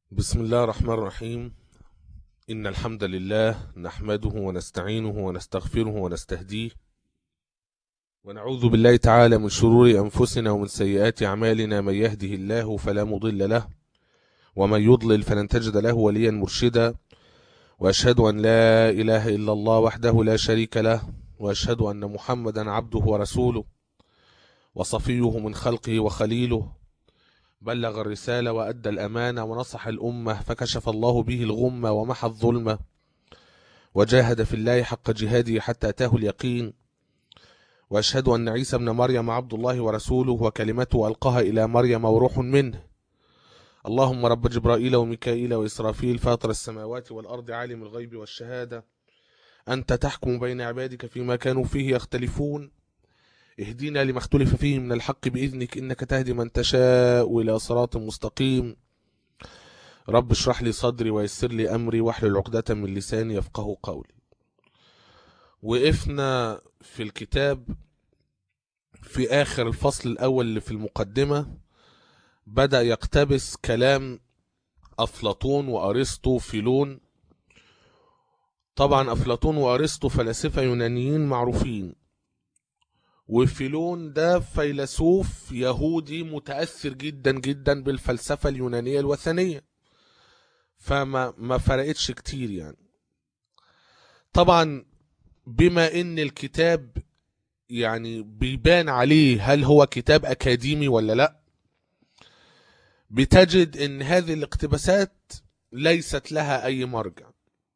بسم الله الرحمن الرحيم إن الحمد لله نحمده ونستعينه ونستغفره ونستهديه ونعوذ بالله تعالى من شرور أنفسنا ومن سيئات أعمالنا من يهده الله فلا مضل له ومن يضلل فلن تجد له وليا مرشدا وأشهد أن لا إله إلا الله وحده لا شريك له وأشهد أن محمدا عبده ورسوله وصفيه من خلقه وخليله بلغ الرسالة وأدى الأمانة ونصح الأمة فكشف الله به الغمة ومحى الظلمة وجاهد في الله حق جهاده حتى أتاه اليقين وأشهد أن عيسى ابن مريم عبد الله ورسوله وكلمته ألقاها إلى مريم وروح منه اللهم رب جبرائيل وميكائيل وإسرافيل فاطر السماوات والأرض عالم الغيب والشهادة أنت تحكم بين عبادك فيما كانوا فيه يختلفون اهدنا لما اختلف فيه من الحق بإذنك إنك تهدي من تشاء إلى صراط مستقيم رب اشرح لي صدري ويسر لي أمري واحلل عقدة من لساني يفقه قولي وقفنا في الكتاب في آخر الفصل الأول اللي في المقدمة بدأ يقتبس كلام أفلاطون وأرسطو فيلون طبعا أفلاطون وأرسطو فلاسفة يونانيين معروفين وفيلون ده فيلسوف يهودي متأثر جدا جدا بالفلسفة اليونانية الوثنية فما ما فرقتش كتير يعني طبعا بما ان الكتاب يعني بيبان عليه هل هو كتاب اكاديمي ولا لا بتجد ان هذه الاقتباسات ليست لها اي مرجع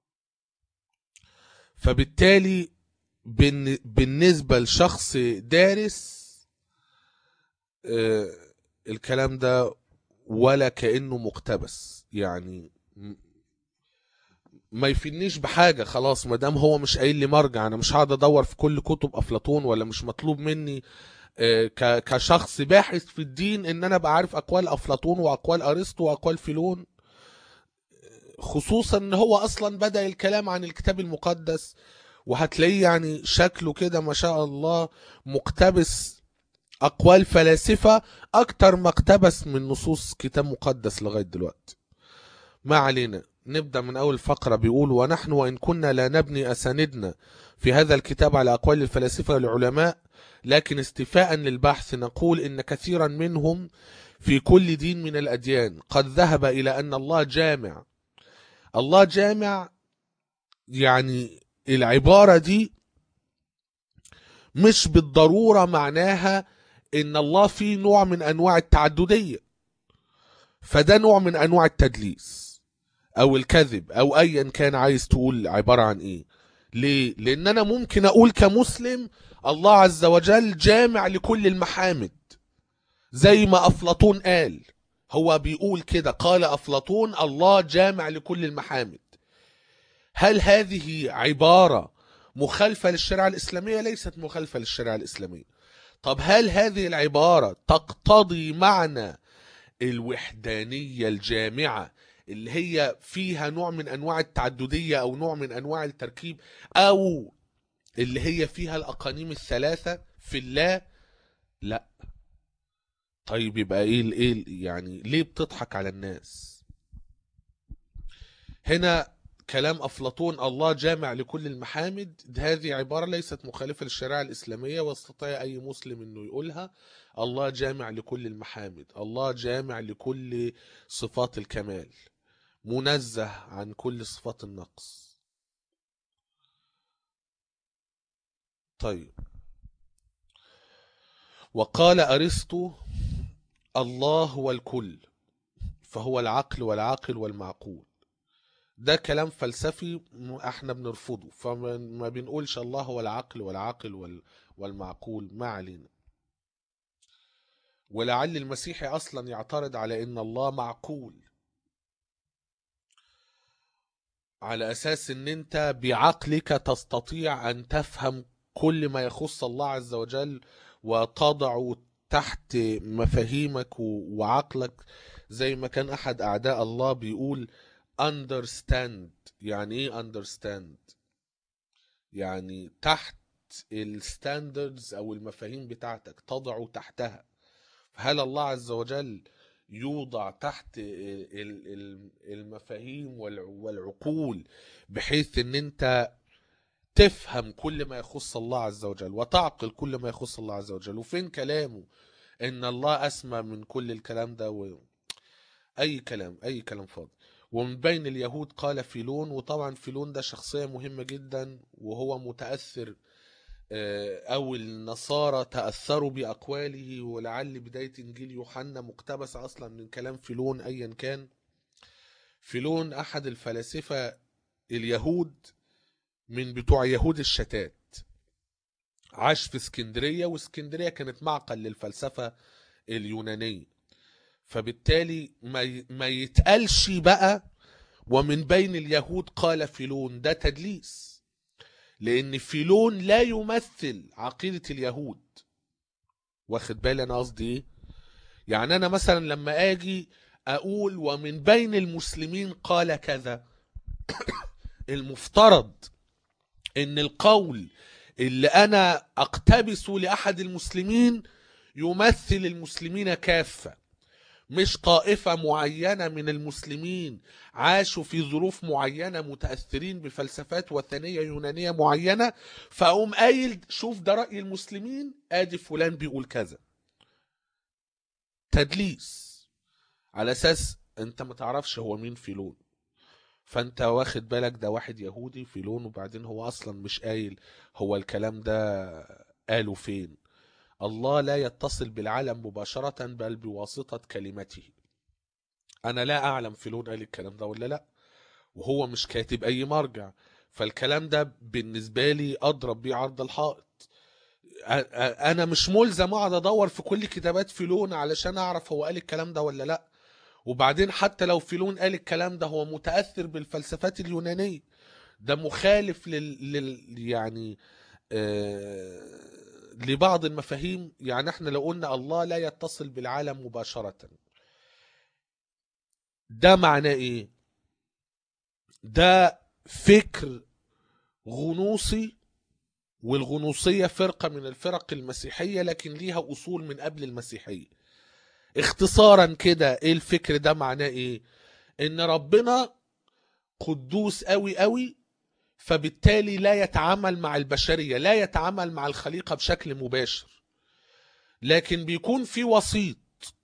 فبالتالي بالن- بالنسبة لشخص دارس آه، الكلام ده ولا كأنه مقتبس يعني م- ما يفيدنيش بحاجة خلاص ما دام هو مش قايل لي مرجع انا مش هقعد ادور في كل كتب افلاطون ولا مش مطلوب مني آه، ك- كشخص باحث في الدين ان انا ابقى عارف اقوال افلاطون واقوال ارسطو واقوال فيلون خصوصا ان هو اصلا بدأ الكلام عن الكتاب المقدس وهتلاقيه يعني شكله كده ما شاء الله مقتبس أقوال فلاسفة أكتر ما اقتبس من نصوص كتاب مقدس لغاية دلوقتي ما علينا نبدأ من أول فقرة بيقول ونحن وإن كنا لا نبني أساندنا في هذا الكتاب على أقوال الفلاسفة والعلماء لكن استفاء للبحث نقول إن كثيرا منهم في كل دين من الأديان قد ذهب إلى أن الله جامع الله جامع يعني العبارة دي مش بالضرورة معناها ان الله فيه نوع من انواع التعددية فده نوع من انواع التدليس او الكذب او ايا كان عايز تقول عبارة عن ايه ليه لان انا ممكن اقول كمسلم الله عز وجل جامع لكل المحامد زي ما افلاطون قال هو بيقول كده قال افلاطون الله جامع لكل المحامد هل هذه عبارة مخالفة للشريعة الإسلامية؟ ليست مخالفة للشريعة الإسلامية. طب هل هذه العبارة تقتضي معنى الوحدانية الجامعة اللي هي فيها نوع من أنواع التعددية أو نوع من أنواع التركيب أو اللي هي فيها الأقانيم الثلاثة في الله؟ لا. طيب يبقى إيه ال- إيه ال- يعني ليه بتضحك على الناس؟ هنا كلام أفلاطون الله جامع لكل المحامد هذه عبارة ليست مخالفة للشريعة الإسلامية واستطيع أي مسلم أنه يقولها الله جامع لكل المحامد الله جامع لكل صفات الكمال منزه عن كل صفات النقص طيب وقال أرسطو الله هو الكل فهو العقل والعاقل والمعقول ده كلام فلسفي م- احنا بنرفضه فما ما بنقولش الله هو العقل والعاقل وال والمعقول ما علينا ولعل المسيحي اصلا يعترض على ان الله معقول على اساس ان انت بعقلك تستطيع ان تفهم كل ما يخص الله عز وجل وتضع تحت مفاهيمك و- وعقلك زي ما كان احد اعداء الله بيقول understand يعني ايه understand يعني تحت الستاندردز او المفاهيم بتاعتك تضع تحتها هل الله عز وجل يوضع تحت ال- ال- المفاهيم والع- والعقول بحيث ان انت تفهم كل ما يخص الله عز وجل وتعقل كل ما يخص الله عز وجل وفين كلامه ان الله اسمى من كل الكلام ده و... اي كلام اي كلام فاضي ومن بين اليهود قال فيلون وطبعا فيلون ده شخصية مهمة جدا وهو متأثر آه، او النصارى تأثروا بأقواله ولعل بداية انجيل يوحنا مقتبسة اصلا من كلام فيلون ايا كان فيلون احد الفلاسفة اليهود من بتوع يهود الشتات عاش في اسكندرية واسكندرية كانت معقل للفلسفة اليونانية فبالتالي ما ي- ما يتقالش بقى ومن بين اليهود قال فيلون ده تدليس لان فيلون لا يمثل عقيدة اليهود واخد بالي انا قصدي ايه يعني انا مثلا لما اجي اقول ومن بين المسلمين قال كذا المفترض ان القول اللي انا اقتبسه لاحد المسلمين يمثل المسلمين كافه مش طائفة معينة من المسلمين عاشوا في ظروف معينة متأثرين بفلسفات وثنية يونانية معينة فأقوم قايل شوف ده رأي المسلمين آدي فلان بيقول كذا تدليس على أساس أنت ما تعرفش هو مين فيلون فأنت واخد بالك ده واحد يهودي فيلون وبعدين هو أصلا مش قايل هو الكلام ده قاله فين الله لا يتصل بالعالم مباشرة بل بواسطة كلمته أنا لا أعلم فيلون قال الكلام ده ولا لا وهو مش كاتب أي مرجع فالكلام ده بالنسبة لي أضرب بيه عرض الحائط أ- أ- أنا مش ملزم أقعد أدور في كل كتابات فيلون علشان أعرف هو قال الكلام ده ولا لا وبعدين حتى لو فيلون قال الكلام ده هو متأثر بالفلسفات اليونانية ده مخالف لل, لل... يعني آه... لبعض المفاهيم يعني احنا لو قلنا الله لا يتصل بالعالم مباشرة ده معناه ايه ده فكر غنوصي والغنوصية فرقة من الفرق المسيحية لكن ليها أصول من قبل المسيحية اختصارا كده ايه الفكر ده معناه ايه ان ربنا قدوس قوي قوي فبالتالي لا يتعامل مع البشرية لا يتعامل مع الخليقة بشكل مباشر لكن بيكون في وسيط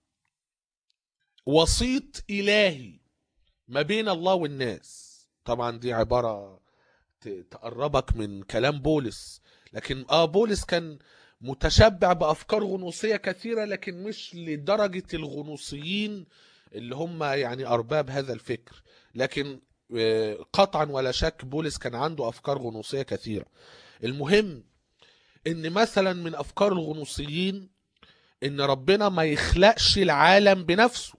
وسيط إلهي ما بين الله والناس طبعا دي عبارة ت- تقربك من كلام بولس لكن اه بولس كان متشبع بأفكار غنوصية كثيرة لكن مش لدرجة الغنوصيين اللي هم يعني أرباب هذا الفكر لكن آه، قطعا ولا شك بولس كان عنده أفكار غنوصية كثيرة المهم ان مثلا من أفكار الغنوصيين ان ربنا ما يخلقش العالم بنفسه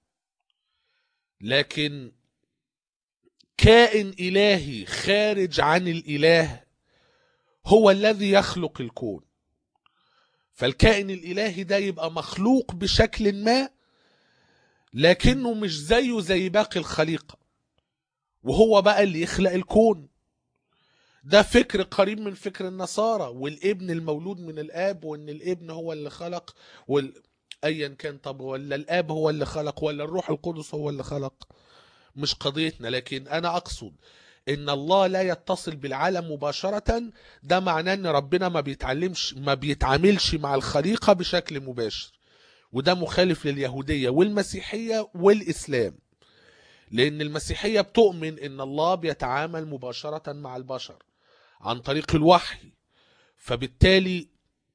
لكن كائن إلهي خارج عن الإله هو الذي يخلق الكون فالكائن الإلهي ده يبقى مخلوق بشكل ما لكنه مش زيه زي باقي الخليقة وهو بقى اللي يخلق الكون ده فكر قريب من فكر النصارى والابن المولود من الآب وإن الابن هو اللي خلق وال... أيا كان طب ولا الآب هو اللي خلق ولا الروح القدس هو اللي خلق مش قضيتنا لكن أنا أقصد إن الله لا يتصل بالعالم مباشرة ده معناه إن ربنا ما بيتعلمش ما بيتعاملش مع الخليقة بشكل مباشر وده مخالف لليهودية والمسيحية والإسلام لأن المسيحية بتؤمن إن الله بيتعامل مباشرة مع البشر عن طريق الوحي فبالتالي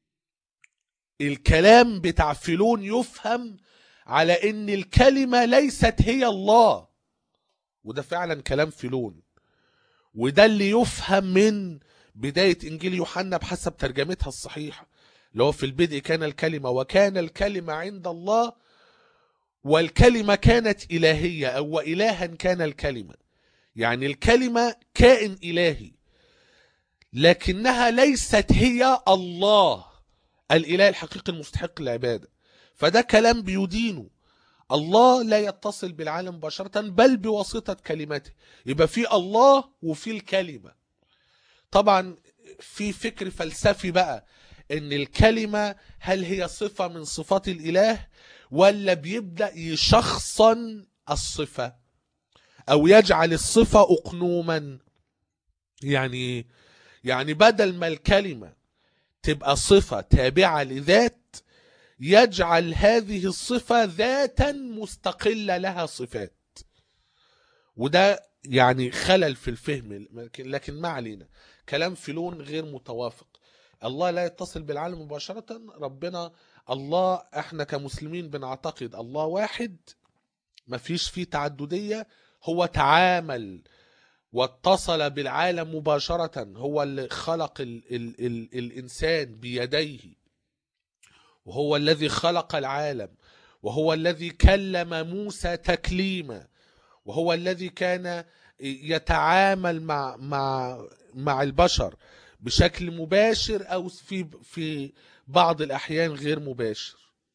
الكلام بتاع فيلون يفهم على ان الكلمة ليست هي الله وده فعلا كلام فيلون وده اللي يفهم من بداية انجيل يوحنا بحسب ترجمتها الصحيحة اللي هو في البدء كان الكلمة وكان الكلمة عند الله والكلمة كانت إلهية أو وإلها كان الكلمة يعني الكلمة كائن إلهي لكنها ليست هي الله الإله الحقيقي المستحق للعبادة فده كلام بيدينه الله لا يتصل بالعالم مباشرة بل بواسطة كلمته يبقى في الله وفي الكلمة طبعا في فكر فلسفي بقى ان الكلمة هل هي صفة من صفات الاله ولا بيبدأ يشخصن الصفة او يجعل الصفة اقنوما يعني يعني بدل ما الكلمة تبقى صفة تابعة لذات يجعل هذه الصفة ذاتا مستقلة لها صفات وده يعني خلل في الفهم لكن, لكن ما علينا كلام فيلون غير متوافق الله لا يتصل بالعالم مباشرة ربنا الله احنا كمسلمين بنعتقد الله واحد ما فيش فيه تعددية هو تعامل واتصل بالعالم مباشرة هو اللي خلق ال ال ال الإنسان بيديه وهو الذي خلق العالم وهو الذي كلم موسى تكليما وهو الذي كان يتعامل مع مع مع البشر بشكل مباشر او في في بعض الاحيان غير مباشر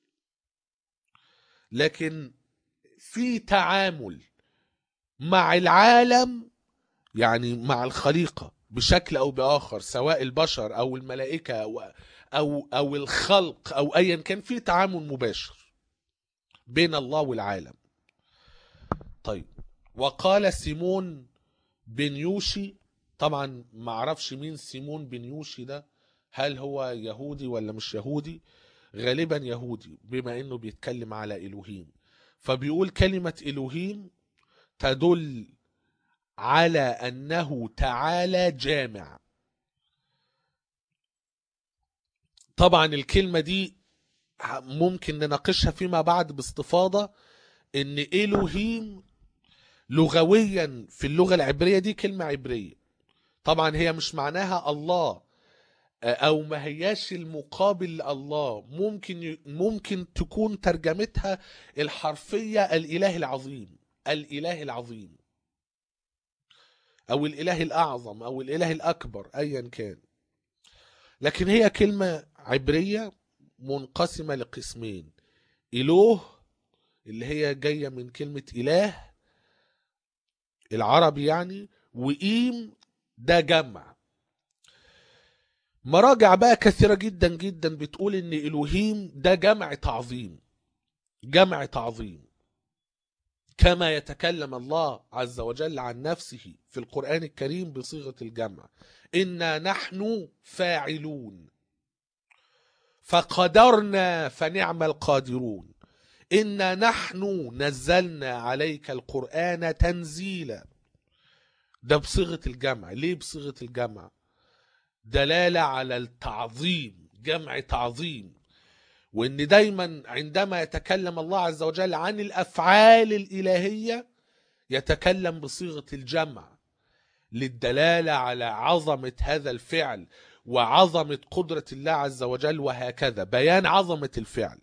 لكن في تعامل مع العالم يعني مع الخليقه بشكل او باخر سواء البشر او الملائكه او او او الخلق او ايا كان في تعامل مباشر بين الله والعالم طيب وقال سيمون بن يوشي طبعا ما اعرفش مين سيمون بن يوشي ده هل هو يهودي ولا مش يهودي غالبا يهودي بما انه بيتكلم على الوهيم فبيقول كلمة الوهيم تدل على انه تعالى جامع طبعا الكلمة دي ممكن نناقشها فيما بعد باستفاضة ان الوهيم لغويا في اللغة العبرية دي كلمة عبرية طبعا هي مش معناها الله او ما هياش المقابل لله ممكن ممكن تكون ترجمتها الحرفية الاله العظيم الاله العظيم او الاله الاعظم او الاله الاكبر ايا كان لكن هي كلمة عبرية منقسمة لقسمين إله اللي هي جاية من كلمة إله العربي يعني وإيم ده جمع مراجع بقى كثيرة جدا جدا بتقول إن إلوهيم ده جمع تعظيم جمع تعظيم كما يتكلم الله عز وجل عن نفسه في القرآن الكريم بصيغة الجمع إنا نحن فاعلون فقدرنا فنعم القادرون إنا نحن نزلنا عليك القرآن تنزيلا ده بصيغة الجمع ليه بصيغة الجمع دلالة على التعظيم جمع تعظيم وإن دايما عندما يتكلم الله عز وجل عن الأفعال الإلهية يتكلم بصيغة الجمع للدلالة على عظمة هذا الفعل وعظمة قدرة الله عز وجل وهكذا بيان عظمة الفعل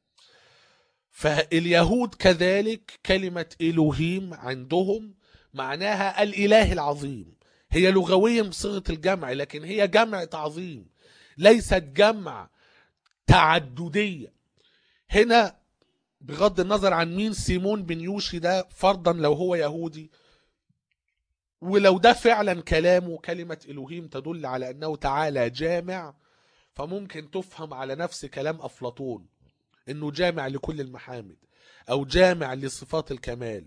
فاليهود كذلك كلمة إلوهيم عندهم معناها الإله العظيم هي لغويا بصيغة الجمع لكن هي جمع تعظيم ليست جمع تعددية هنا بغض النظر عن مين سيمون بن يوشي ده فرضا لو هو يهودي ولو ده فعلا كلامه كلمة إلوهيم تدل على أنه تعالى جامع فممكن تفهم على نفس كلام أفلاطون أنه جامع لكل المحامد أو جامع لصفات الكمال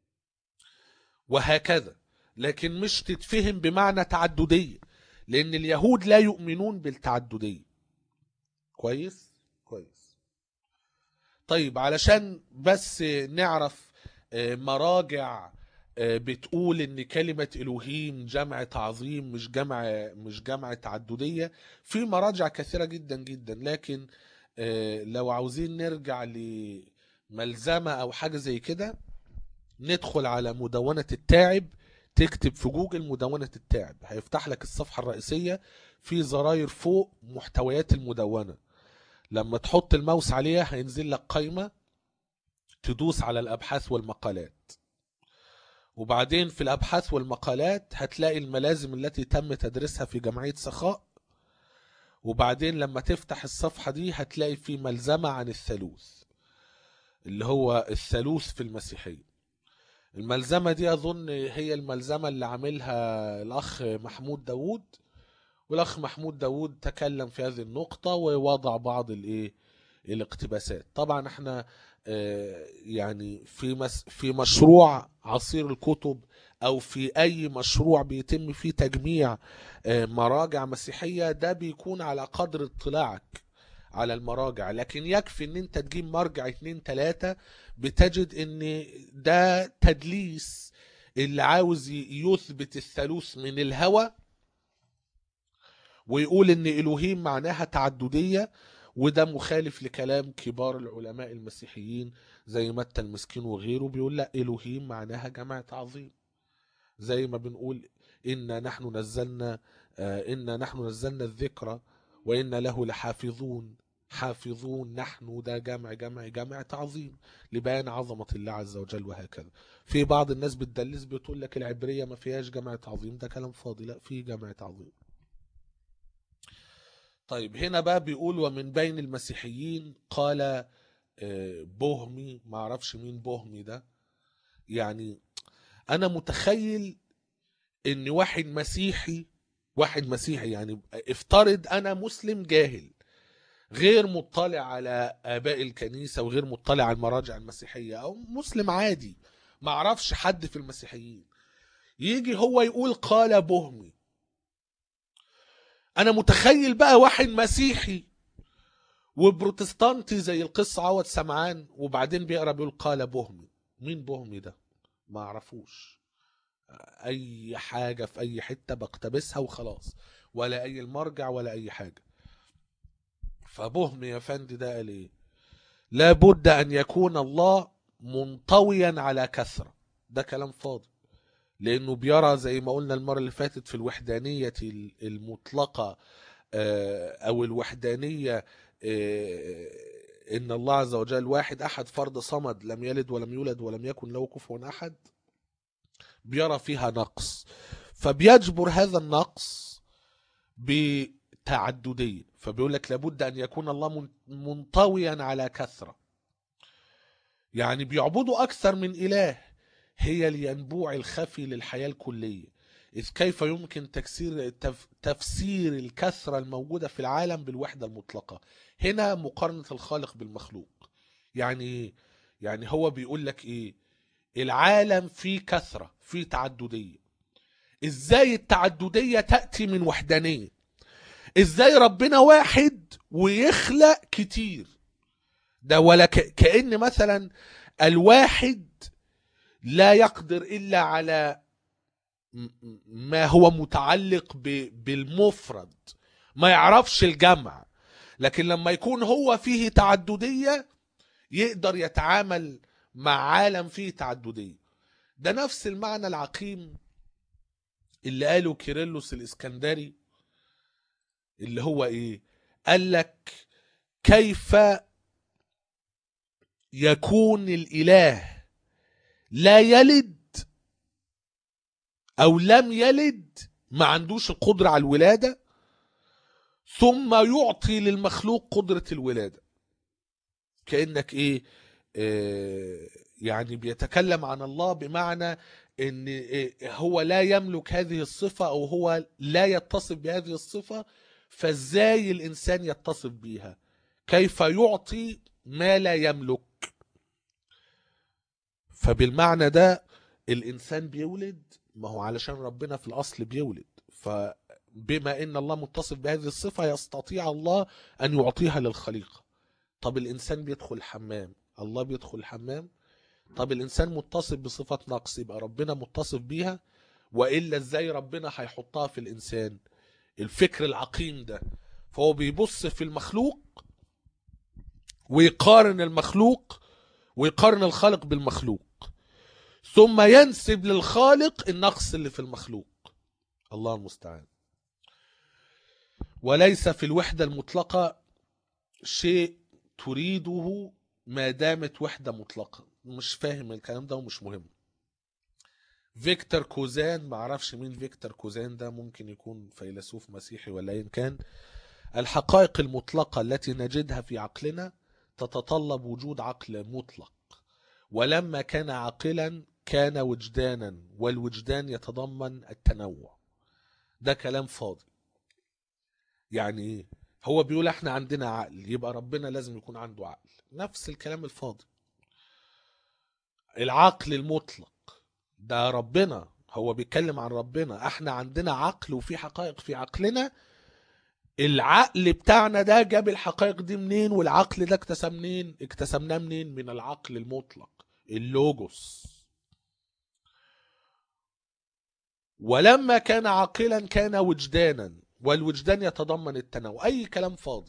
وهكذا لكن مش تتفهم بمعنى تعددية لأن اليهود لا يؤمنون بالتعددية كويس كويس طيب علشان بس نعرف مراجع بتقول ان كلمة الوهيم جمع تعظيم مش جمع مش جمع تعددية في مراجع كثيرة جدا جدا لكن لو عاوزين نرجع لملزمة او حاجة زي كده ندخل على مدونة التاعب تكتب في جوجل مدونة التاعب هيفتح لك الصفحة الرئيسية في زراير فوق محتويات المدونة لما تحط الماوس عليها هينزل لك قائمة تدوس على الأبحاث والمقالات وبعدين في الأبحاث والمقالات هتلاقي الملازم التي تم تدريسها في جمعية سخاء وبعدين لما تفتح الصفحة دي هتلاقي في ملزمة عن الثالوث اللي هو الثالوث في المسيحية الملزمة دي أظن هي الملزمة اللي عاملها الأخ محمود داوود والاخ محمود داوود تكلم في هذه النقطة ووضع بعض الايه الاقتباسات طبعا احنا آه، يعني في مس في مشروع عصير الكتب او في اي مشروع بيتم فيه تجميع آه، مراجع مسيحية ده بيكون على قدر اطلاعك على المراجع لكن يكفي ان انت تجيب مرجع اتنين تلاتة بتجد ان ده تدليس اللي عاوز ي- يثبت الثالوث من الهوى ويقول ان الوهيم معناها تعددية وده مخالف لكلام كبار العلماء المسيحيين زي متى المسكين وغيره بيقول لا الوهيم معناها جمع تعظيم زي ما بنقول إنا نحن نزلنا آه، إنا نحن نزلنا الذكرى وإنا له لحافظون حافظون نحن ده جمع جمع جمع تعظيم لبيان عظمة الله عز وجل وهكذا في بعض الناس بتدلس بتقول لك العبرية ما فيهاش جمع تعظيم ده كلام فاضي لا في جمع تعظيم طيب هنا بقى بيقول ومن بين المسيحيين قال آه، بوهمي ما اعرفش مين بوهمي ده يعني انا متخيل ان واحد مسيحي واحد مسيحي يعني افترض انا مسلم جاهل غير مطلع على اباء الكنيسه وغير مطلع على المراجع المسيحيه او مسلم عادي ما اعرفش حد في المسيحيين يجي هو يقول قال بهمي انا متخيل بقى واحد مسيحي وبروتستانتي زي القس عوض سمعان وبعدين بيقرا بيقول قال بهمي مين بهمي ده ما اعرفوش اي حاجه في اي حته بقتبسها وخلاص ولا اي المرجع ولا اي حاجه فبهم يا فندي ده قال ايه لابد ان يكون الله منطويا على كثره ده كلام فاضي لانه بيرى زي ما قلنا المره اللي فاتت في الوحدانيه المطلقه آه، او الوحدانيه آه، ان الله عز وجل واحد احد فرد صمد لم يلد ولم يولد ولم يكن له كفوا احد بيرى فيها نقص فبيجبر هذا النقص بتعددية فبيقول لك لابد أن يكون الله من- منطويا على كثرة يعني بيعبدوا أكثر من إله هي الينبوع الخفي للحياة الكلية إذ كيف يمكن تكسير تف تفسير الكثرة الموجودة في العالم بالوحدة المطلقة هنا مقارنة الخالق بالمخلوق يعني إيه؟ يعني هو بيقول لك إيه العالم فيه كثرة فيه تعددية ازاي التعددية تأتي من وحدانية ازاي ربنا واحد ويخلق كتير ده ولا ك... كأن مثلا الواحد لا يقدر إلا على م- م- ما هو متعلق ب... بالمفرد ما يعرفش الجمع لكن لما يكون هو فيه تعددية يقدر يتعامل مع عالم فيه تعددية ده نفس المعنى العقيم اللي قاله كيرلس الإسكندري اللي هو إيه قال لك كيف يكون الإله لا يلد أو لم يلد ما عندوش القدرة على الولادة ثم يعطي للمخلوق قدرة الولادة كأنك إيه آه، يعني بيتكلم عن الله بمعنى ان إيه هو لا يملك هذه الصفة او هو لا يتصف بهذه الصفة فازاي الانسان يتصف بيها كيف يعطي ما لا يملك فبالمعنى ده الانسان بيولد ما هو علشان ربنا في الاصل بيولد فبما ان الله متصف بهذه الصفة يستطيع الله ان يعطيها للخليقة طب الانسان بيدخل الحمام الله بيدخل الحمام طب الانسان متصف بصفة نقص يبقى ربنا متصف بيها والا ازاي ربنا هيحطها في الانسان الفكر العقيم ده فهو بيبص في المخلوق ويقارن المخلوق ويقارن الخالق بالمخلوق ثم ينسب للخالق النقص اللي في المخلوق الله المستعان وليس في الوحدة المطلقة شيء تريده ما دامت وحدة مطلقة مش فاهم الكلام ده ومش مهم فيكتور كوزان معرفش مين فيكتور كوزان ده ممكن يكون فيلسوف مسيحي ولا ايا كان الحقائق المطلقة التي نجدها في عقلنا تتطلب وجود عقل مطلق ولما كان عاقلا كان وجدانا والوجدان يتضمن التنوع ده كلام فاضي يعني ايه هو بيقول احنا عندنا عقل يبقى ربنا لازم يكون عنده عقل نفس الكلام الفاضي العقل المطلق ده ربنا هو بيتكلم عن ربنا احنا عندنا عقل وفي حقائق في عقلنا العقل بتاعنا ده جاب الحقائق دي منين والعقل ده اكتسب منين اكتسبناه منين من العقل المطلق اللوجوس ولما كان عاقلا كان وجدانا والوجدان يتضمن التنوع اي كلام فاضي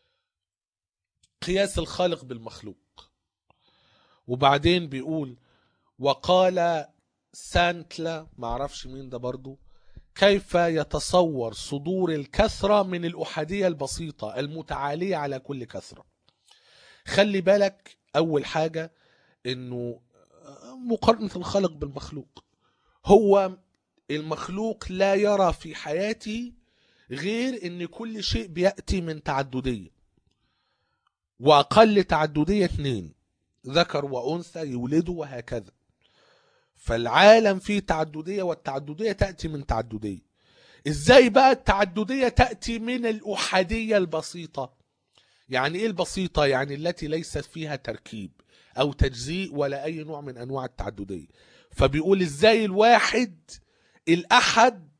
قياس الخالق بالمخلوق وبعدين بيقول وقال سانتلا معرفش مين ده برضو كيف يتصور صدور الكثرة من الأحادية البسيطة المتعالية على كل كثرة خلي بالك أول حاجة أنه مقارنة الخالق بالمخلوق هو المخلوق لا يرى في حياته غير ان كل شيء بيأتي من تعددية واقل تعددية اتنين ذكر وانثى يولدوا وهكذا فالعالم فيه تعددية والتعددية تأتي من تعددية ازاي بقى التعددية تأتي من الأحادية البسيطة يعني ايه البسيطة يعني التي ليست فيها تركيب او تجزيء ولا اي نوع من انواع التعددية فبيقول ازاي الواحد الاحد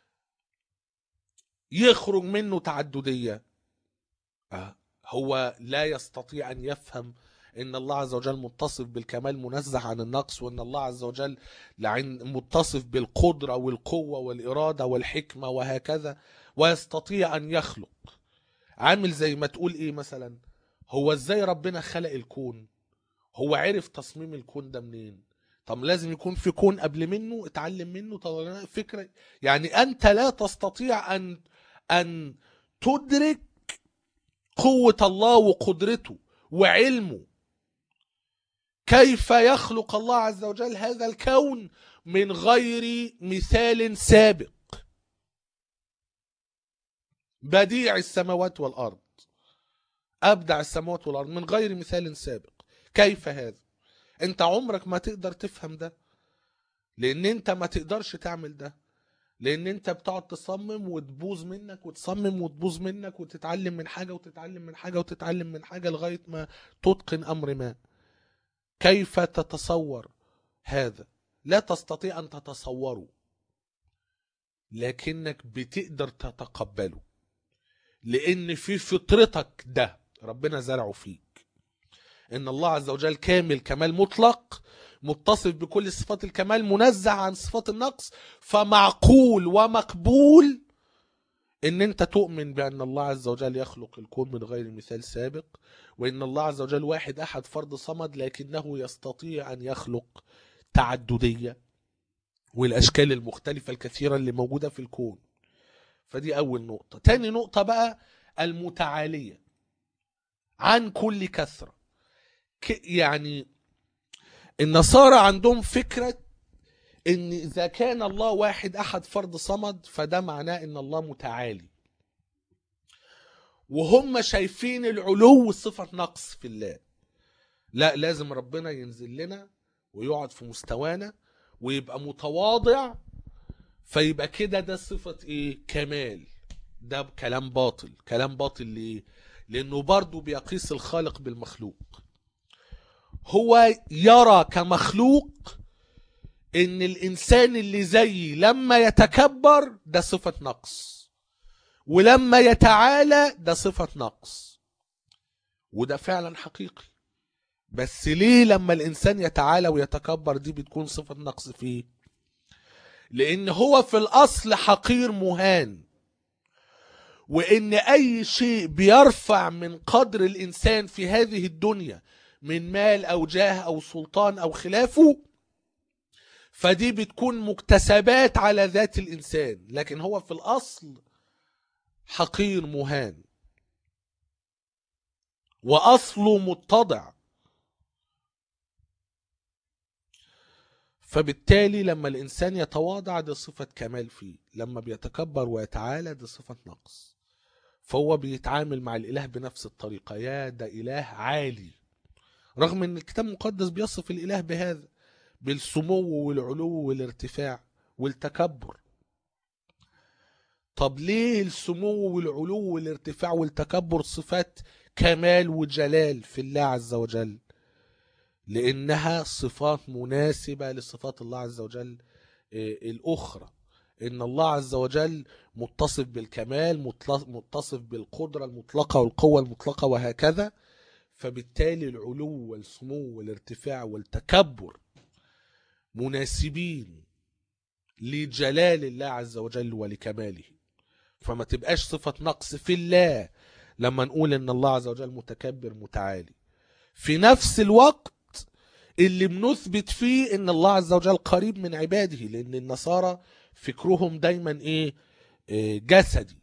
يخرج منه تعددية آه. هو لا يستطيع ان يفهم ان الله عز وجل متصف بالكمال منزه عن النقص وان الله عز وجل لعن متصف بالقدرة والقوة والإرادة والحكمة وهكذا ويستطيع ان يخلق عامل زي ما تقول ايه مثلا هو ازاي ربنا خلق الكون هو عرف تصميم الكون ده منين طب لازم يكون في كون قبل منه اتعلم منه طب فكرة يعني انت لا تستطيع ان ان تدرك قوة الله وقدرته وعلمه كيف يخلق الله عز وجل هذا الكون من غير مثال سابق بديع السماوات والارض ابدع السماوات والارض من غير مثال سابق كيف هذا انت عمرك ما تقدر تفهم ده لان انت ما تقدرش تعمل ده لان انت بتقعد تصمم وتبوظ منك وتصمم وتبوظ منك وتتعلم من حاجه وتتعلم من حاجه وتتعلم من حاجه لغايه ما تتقن امر ما كيف تتصور هذا لا تستطيع ان تتصوره لكنك بتقدر تتقبله لان في فطرتك ده ربنا زرعه فيك ان الله عز وجل كامل كمال مطلق متصف بكل صفات الكمال منزه عن صفات النقص فمعقول ومقبول ان انت تؤمن بان الله عز وجل يخلق الكون من غير مثال سابق وان الله عز وجل واحد احد فرد صمد لكنه يستطيع ان يخلق تعددية والاشكال المختلفة الكثيرة اللي موجودة في الكون فدي اول نقطة تاني نقطة بقى المتعالية عن كل كثرة يعني النصارى عندهم فكرة ان اذا كان الله واحد احد فرد صمد فده معناه ان الله متعالي وهم شايفين العلو صفة نقص في الله لا لازم ربنا ينزل لنا ويقعد في مستوانا ويبقى متواضع فيبقى كده ده صفة ايه كمال ده كلام باطل كلام باطل ليه لانه برضه بيقيس الخالق بالمخلوق هو يرى كمخلوق ان الانسان اللي زيي لما يتكبر ده صفة نقص ولما يتعالى ده صفة نقص وده فعلا حقيقي بس ليه لما الانسان يتعالى ويتكبر دي بتكون صفة نقص فيه لان هو في الاصل حقير مهان وان اي شيء بيرفع من قدر الانسان في هذه الدنيا من مال او جاه او سلطان او خلافه فدي بتكون مكتسبات على ذات الانسان لكن هو في الاصل حقير مهان واصله متضع فبالتالي لما الانسان يتواضع دي صفه كمال فيه لما بيتكبر ويتعالى دي صفه نقص فهو بيتعامل مع الاله بنفس الطريقه يا ده اله عالي رغم ان الكتاب المقدس بيصف الاله بهذا بالسمو والعلو والارتفاع والتكبر طب ليه السمو والعلو والارتفاع والتكبر صفات كمال وجلال في الله عز وجل لانها صفات مناسبه لصفات الله عز وجل آه، الاخرى ان الله عز وجل متصف بالكمال مطل- متصف بالقدره المطلقه والقوه المطلقه وهكذا فبالتالي العلو والسمو والارتفاع والتكبر مناسبين لجلال الله عز وجل ولكماله فما تبقاش صفة نقص في الله لما نقول ان الله عز وجل متكبر متعالي في نفس الوقت اللي بنثبت فيه ان الله عز وجل قريب من عباده لان النصارى فكرهم دايما ايه, إيه جسدي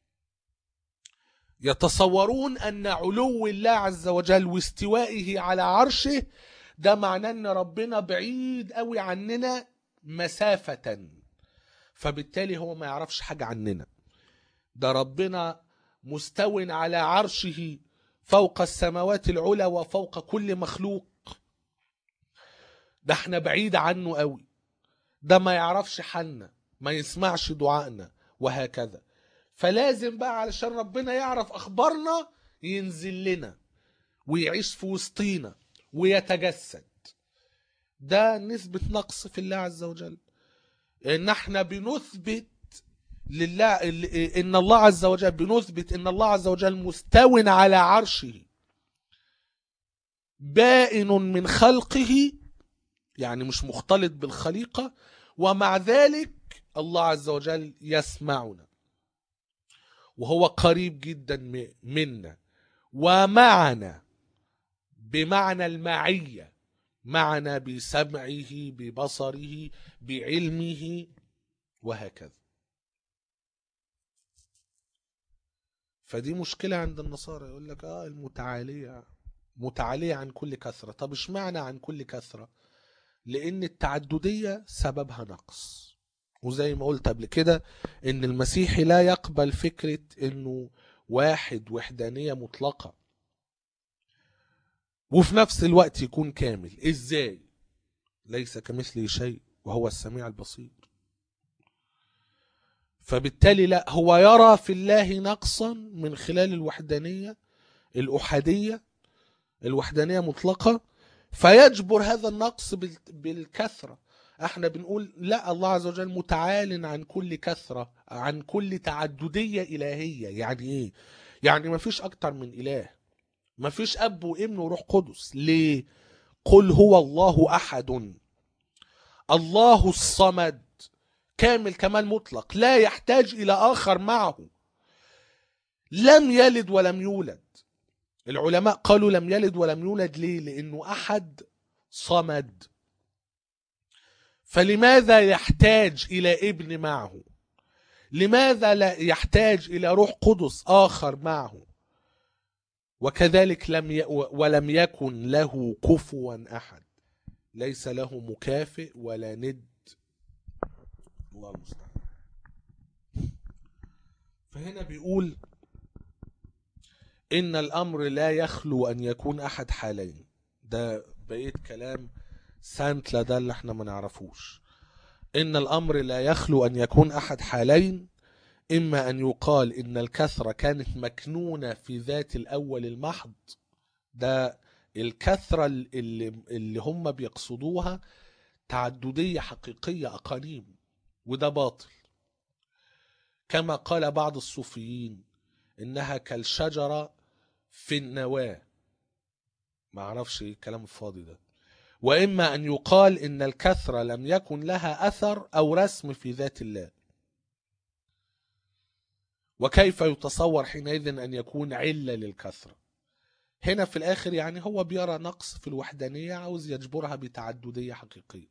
يتصورون ان علو الله عز وجل واستوائه على عرشه ده معناه ان ربنا بعيد قوي عننا مسافة فبالتالي هو ما يعرفش حاجة عننا ده ربنا مستو على عرشه فوق السماوات العلى وفوق كل مخلوق ده احنا بعيد عنه قوي ده ما يعرفش حالنا ما يسمعش دعائنا وهكذا فلازم بقى علشان ربنا يعرف اخبارنا ينزل لنا ويعيش في وسطينا ويتجسد ده نسبة نقص في الله عز وجل ان احنا بنثبت لله ان الله عز وجل بنثبت ان الله عز وجل مستو على عرشه بائن من خلقه يعني مش مختلط بالخليقة ومع ذلك الله عز وجل يسمعنا وهو قريب جدا م- منا ومعنا بمعنى المعية معنا بسمعه ببصره بعلمه وهكذا فدي مشكلة عند النصارى يقول لك اه المتعالية متعالية عن كل كثرة طب اشمعنى عن كل كثرة لان التعددية سببها نقص وزي ما قلت قبل كده ان المسيحي لا يقبل فكرة انه واحد وحدانية مطلقة وفي نفس الوقت يكون كامل ازاي ليس كمثله شيء وهو السميع البصير فبالتالي لا هو يرى في الله نقصا من خلال الوحدانية الأحادية الوحدانية مطلقة فيجبر هذا النقص بال- بالكثرة احنا بنقول لا الله عز وجل متعال عن كل كثرة عن كل تعددية إلهية يعني ايه يعني ما فيش أكتر من إله ما فيش أب وابن وروح قدس ليه قل هو الله أحد الله الصمد كامل كمال مطلق لا يحتاج إلى آخر معه لم يلد ولم يولد العلماء قالوا لم يلد ولم يولد ليه لأنه أحد صمد فلماذا يحتاج إلى ابن معه لماذا لا يحتاج إلى روح قدس آخر معه وكذلك لم ي... ولم يكن له كفوا أحد ليس له مكافئ ولا ند الله المستعان فهنا بيقول إن الأمر لا يخلو أن يكون أحد حالين ده بقيت كلام سانتلا ده اللي احنا ما نعرفوش إن الأمر لا يخلو أن يكون أحد حالين إما أن يقال إن الكثرة كانت مكنونة في ذات الأول المحض ده الكثرة اللي, اللي هم بيقصدوها تعددية حقيقية أقانيم وده باطل كما قال بعض الصوفيين إنها كالشجرة في النواة ما اعرفش ايه الكلام الفاضي ده وإما أن يقال إن الكثرة لم يكن لها أثر أو رسم في ذات الله وكيف يتصور حينئذ أن يكون علة للكثرة هنا في الآخر يعني هو بيرى نقص في الوحدانية عاوز يجبرها بتعددية حقيقية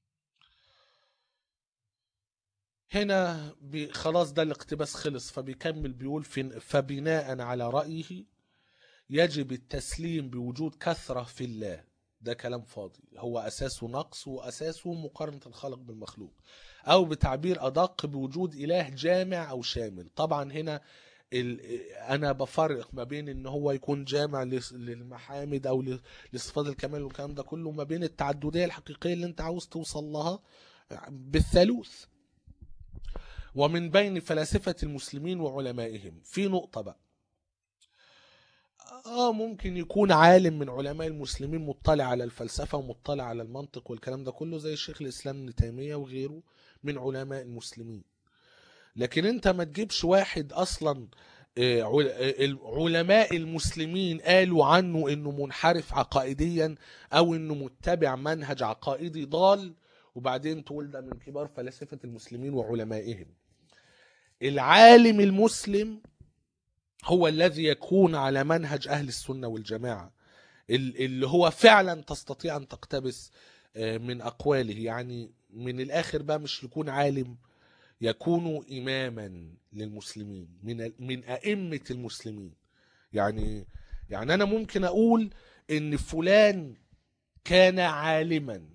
هنا بي خلاص ده الاقتباس خلص فبيكمل بيقول في فبناء على رأيه يجب التسليم بوجود كثرة في الله ده كلام فاضي هو أساسه نقص وأساسه مقارنة الخلق بالمخلوق أو بتعبير أدق بوجود إله جامع أو شامل طبعا هنا ال... أنا بفرق ما بين إن هو يكون جامع لس- للمحامد أو ل- لصفات الكمال والكلام ده كله ما بين التعددية الحقيقية اللي أنت عاوز توصل لها بالثالوث ومن بين فلاسفة المسلمين وعلمائهم في نقطة بقى اه ممكن يكون عالم من علماء المسلمين مطلع على الفلسفة ومطلع على المنطق والكلام ده كله زي الشيخ الإسلام ابن تيمية وغيره من علماء المسلمين لكن انت ما تجيبش واحد اصلا آه، عل- آه، علماء المسلمين قالوا عنه انه منحرف عقائديا او انه متبع منهج عقائدي ضال وبعدين تقول ده من كبار فلاسفة المسلمين وعلمائهم العالم المسلم هو الذي يكون على منهج أهل السنة والجماعة ال- اللي هو فعلا تستطيع أن تقتبس آه، من أقواله يعني من الآخر بقى مش يكون عالم يكون إماما للمسلمين من من أئمة المسلمين يعني يعني أنا ممكن أقول إن فلان كان عالما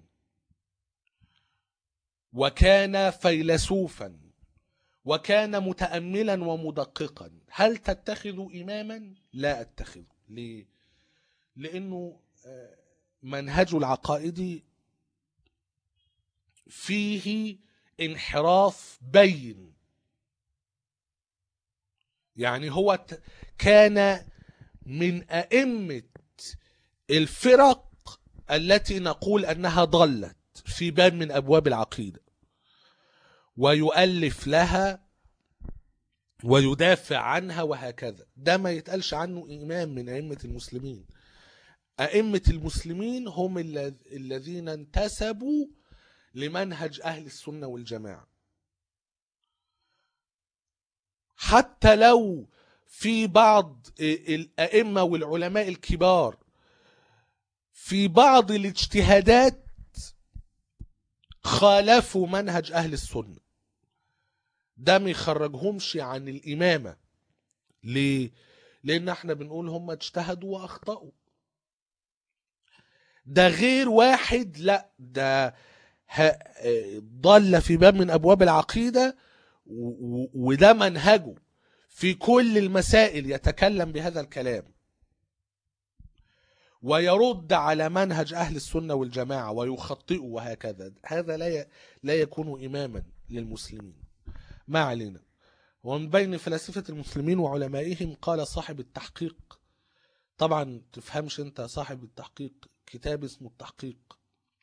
وكان فيلسوفا وكان متأملا ومدققا هل تتخذ إماما؟ لا أتخذه ليه؟ لأنه آه، منهجه العقائدي فيه انحراف بين يعني هو ت- كان من أئمة الفرق التي نقول أنها ضلت في باب من أبواب العقيدة ويؤلف لها ويدافع عنها وهكذا ده ما يتقالش عنه إمام من أئمة المسلمين أئمة المسلمين هم الذ- الذين انتسبوا لمنهج أهل السنة والجماعة حتى لو في بعض الأئمة والعلماء الكبار في بعض الاجتهادات خالفوا منهج أهل السنة ده ما يخرجهمش عن الإمامة ليه؟ لأن احنا بنقول هم اجتهدوا وأخطأوا ده غير واحد لا ده ه- ضل في باب من أبواب العقيدة و- و- وده منهجه في كل المسائل يتكلم بهذا الكلام ويرد على منهج أهل السنة والجماعة ويخطئه وهكذا هذا لا ي- لا يكون إماما للمسلمين ما علينا ومن بين فلاسفة المسلمين وعلمائهم قال صاحب التحقيق طبعا تفهمش انت صاحب التحقيق كتاب اسمه التحقيق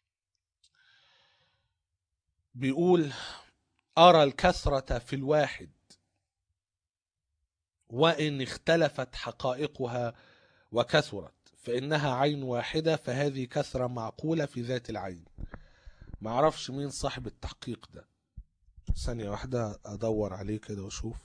بيقول أرى الكثرة في الواحد وإن اختلفت حقائقها وكثرت فإنها عين واحدة فهذه كثرة معقولة في ذات العين ما اعرفش مين صاحب التحقيق ده ثانية واحدة أدور عليه كده وأشوف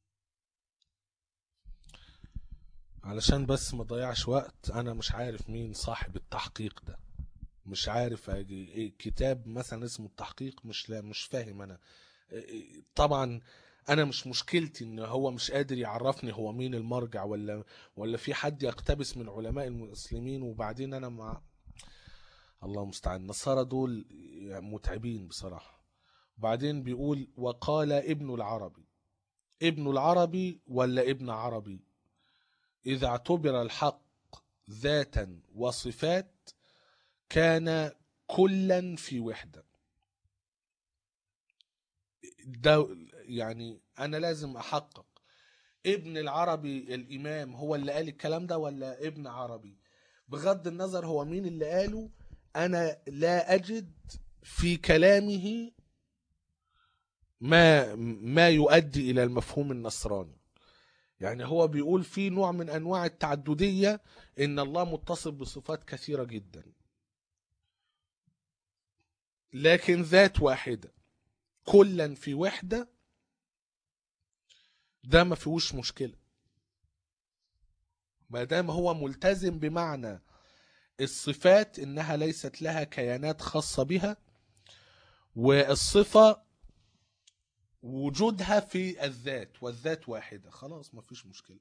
علشان بس ما ضيعش وقت أنا مش عارف مين صاحب التحقيق ده مش عارف أجي إيه كتاب مثلا اسمه التحقيق مش لا مش فاهم أنا إيه، طبعا أنا مش مشكلتي إن هو مش قادر يعرفني هو مين المرجع ولا ولا في حد يقتبس من علماء المسلمين وبعدين أنا مع الله المستعان النصارى دول متعبين بصراحة بعدين بيقول وقال ابن العربي ابن العربي ولا ابن عربي إذا اعتبر الحق ذاتا وصفات كان كلا في وحدة ده يعني أنا لازم أحقق ابن العربي الإمام هو اللي قال الكلام ده ولا ابن عربي بغض النظر هو مين اللي قاله أنا لا أجد في كلامه ما ما يؤدي الى المفهوم النصراني يعني هو بيقول في نوع من انواع التعدديه ان الله متصف بصفات كثيره جدا لكن ذات واحده كلا في وحده ده ما فيهوش مشكله ما دام هو ملتزم بمعنى الصفات انها ليست لها كيانات خاصه بها والصفه وجودها في الذات والذات واحدة خلاص ما فيش مشكلة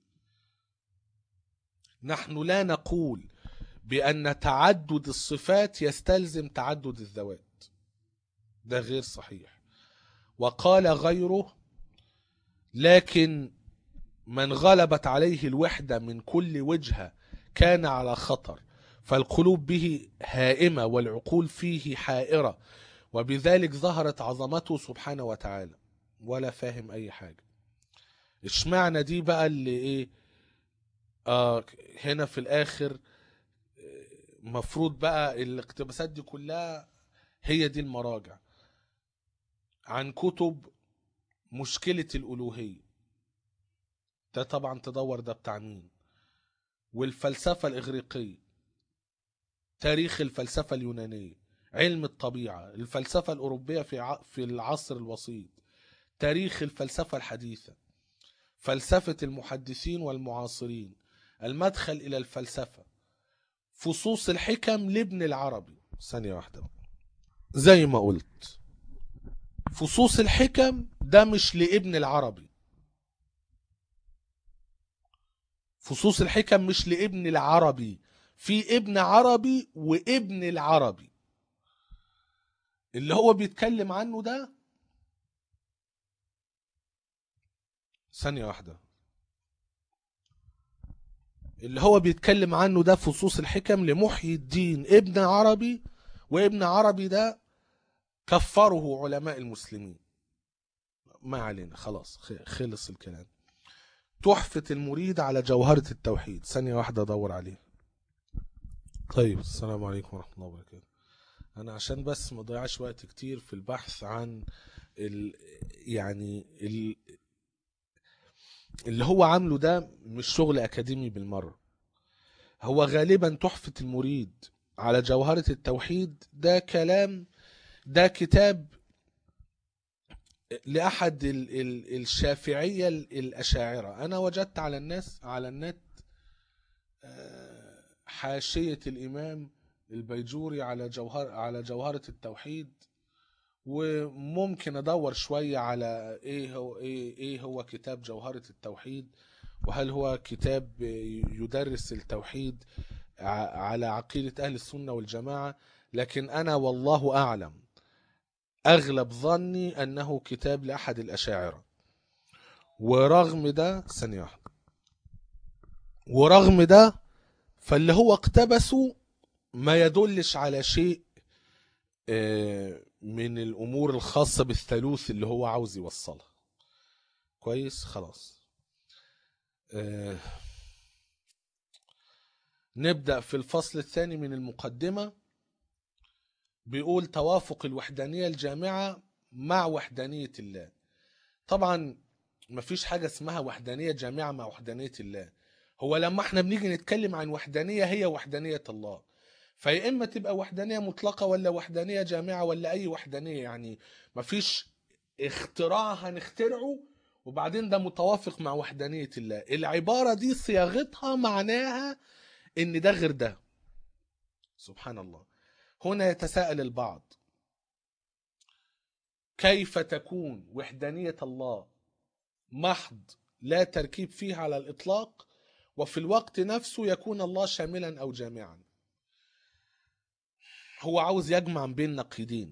نحن لا نقول بأن تعدد الصفات يستلزم تعدد الذوات ده غير صحيح وقال غيره لكن من غلبت عليه الوحدة من كل وجهة كان على خطر فالقلوب به هائمة والعقول فيه حائرة وبذلك ظهرت عظمته سبحانه وتعالى ولا فاهم اي حاجه اشمعنى دي بقى اللي ايه آه هنا في الاخر آه، مفروض بقى الاقتباسات دي كلها هي دي المراجع عن كتب مشكلة الألوهية ده طبعا تدور ده بتاع مين والفلسفة الإغريقية تاريخ الفلسفة اليونانية علم الطبيعة الفلسفة الأوروبية في ع- في العصر الوسيط تاريخ الفلسفة الحديثة فلسفة المحدثين والمعاصرين المدخل إلى الفلسفة فصوص الحكم لابن العربي ثانية واحدة بقى. زي ما قلت فصوص الحكم ده مش لابن العربي فصوص الحكم مش لابن العربي في ابن عربي وابن العربي اللي هو بيتكلم عنه ده ثانية واحدة اللي هو بيتكلم عنه ده فصوص الحكم لمحيي الدين ابن عربي وابن عربي ده كفره علماء المسلمين ما علينا خلاص خ- خلص الكلام تحفة المريد على جوهرة التوحيد ثانية واحدة أدور عليه طيب السلام عليكم ورحمة الله وبركاته أنا عشان بس ما ضيعش وقت كتير في البحث عن ال يعني ال اللي هو عامله ده مش شغل أكاديمي بالمرة هو غالبا تحفة المريد على جوهرة التوحيد ده كلام ده كتاب لأحد ال ال الشافعية ال- الأشاعرة أنا وجدت على الناس على النت آه، حاشية الإمام البيجوري على جوهر على جوهرة التوحيد وممكن أدور شوية على إيه هو إيه إيه هو كتاب جوهرة التوحيد وهل هو كتاب يدرس التوحيد ع- على عقيدة أهل السنة والجماعة لكن أنا والله أعلم أغلب ظني أنه كتاب لأحد الأشاعرة ورغم ده ثانية واحدة ورغم ده فاللي هو اقتبسه ما يدلش على شيء آه، من الأمور الخاصة بالثالوث اللي هو عاوز يوصلها كويس خلاص آه، نبدأ في الفصل الثاني من المقدمة بيقول توافق الوحدانية الجامعة مع وحدانية الله طبعا مفيش حاجة اسمها وحدانية جامعة مع وحدانية الله هو لما احنا بنيجي نتكلم عن وحدانية هي وحدانية الله فيا إما تبقى وحدانية مطلقة ولا وحدانية جامعة ولا أي وحدانية يعني مفيش اختراع هنخترعه وبعدين ده متوافق مع وحدانية الله العبارة دي صياغتها معناها ان ده غير ده سبحان الله هنا يتساءل البعض كيف تكون وحدانية الله محض لا تركيب فيه على الإطلاق وفي الوقت نفسه يكون الله شاملا أو جامعا هو عاوز يجمع بين نقيضين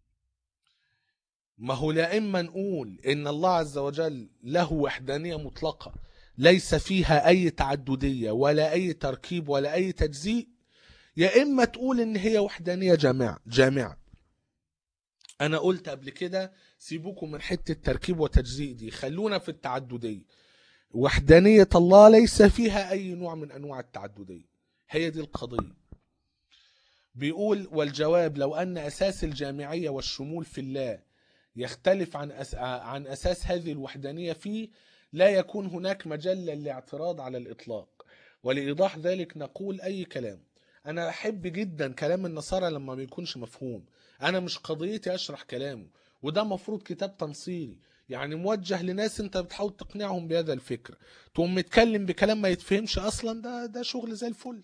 ما هو لا إما نقول إن الله عز وجل له وحدانية مطلقة ليس فيها أي تعددية ولا أي تركيب ولا أي تجزيء يا إما تقول إن هي وحدانية جامعة جامعة أنا قلت قبل كده سيبوكم من حتة تركيب وتجزيء دي خلونا في التعددية وحدانية الله ليس فيها أي نوع من أنواع التعددية هي دي القضية بيقول والجواب لو أن أساس الجامعية والشمول في الله يختلف عن أس... عن أساس هذه الوحدانية فيه لا يكون هناك مجال للاعتراض على الإطلاق ولإيضاح ذلك نقول أي كلام أنا أحب جدا كلام النصارى لما ما يكونش مفهوم أنا مش قضيتي أشرح كلامه وده مفروض كتاب تنصيري يعني موجه لناس انت بتحاول تقنعهم بهذا الفكر تقوم متكلم بكلام ما يتفهمش اصلا ده ده شغل زي الفل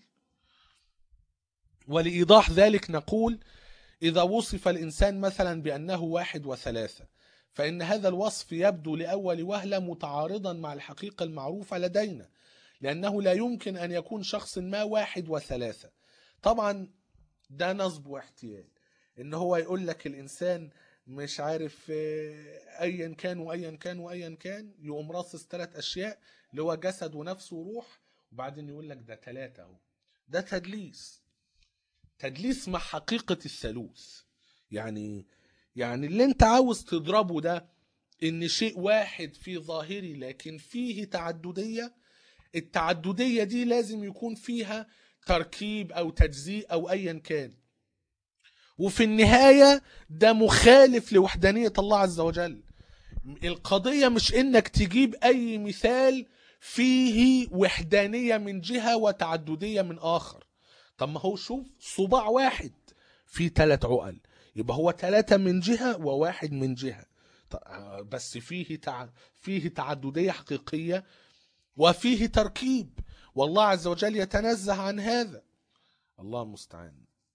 ولإيضاح ذلك نقول إذا وصف الإنسان مثلا بأنه واحد وثلاثة فإن هذا الوصف يبدو لأول وهلة متعارضا مع الحقيقة المعروفة لدينا لأنه لا يمكن أن يكون شخص ما واحد وثلاثة طبعا ده نصب واحتيال إن هو يقول لك الإنسان مش عارف آه، أيا كان وأيا كان وأيا كان يقوم راصص ثلاث أشياء اللي هو جسد ونفس وروح وبعدين يقول لك ده ثلاثة أهو ده تدليس تدليس مع حقيقة الثالوث يعني يعني اللي انت عاوز تضربه ده ان شيء واحد في ظاهري لكن فيه تعددية التعددية دي لازم يكون فيها تركيب او تجزيء او ايا كان وفي النهاية ده مخالف لوحدانية الله عز وجل القضية مش انك تجيب اي مثال فيه وحدانية من جهة وتعددية من اخر طب ما هو شوف صباع واحد فيه ثلاث عقل يبقى هو ثلاثة من جهة وواحد من جهة ط- بس فيه تع... فيه تعددية حقيقية وفيه تركيب والله عز وجل يتنزه عن هذا الله المستعان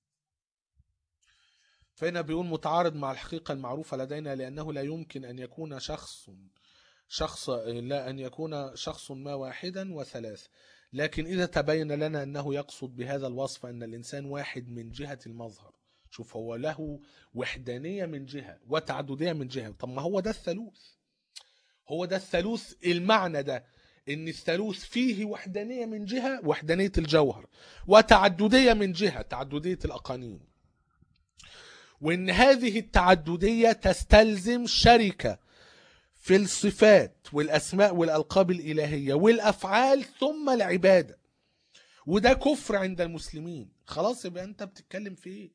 فهنا بيقول متعارض مع الحقيقة المعروفة لدينا لأنه لا يمكن أن يكون شخص شخص لا أن يكون شخص ما واحدا وثلاث لكن إذا تبين لنا أنه يقصد بهذا الوصف أن الإنسان واحد من جهة المظهر شوف هو له وحدانية من جهة وتعددية من جهة طب ما هو ده الثالوث هو ده الثالوث المعنى ده ان الثالوث فيه وحدانية من جهة وحدانية الجوهر وتعددية من جهة تعددية الأقانيم وان هذه التعددية تستلزم شركة في الصفات والأسماء والألقاب الإلهية والأفعال ثم العبادة وده كفر عند المسلمين خلاص يبقى أنت بتتكلم في إيه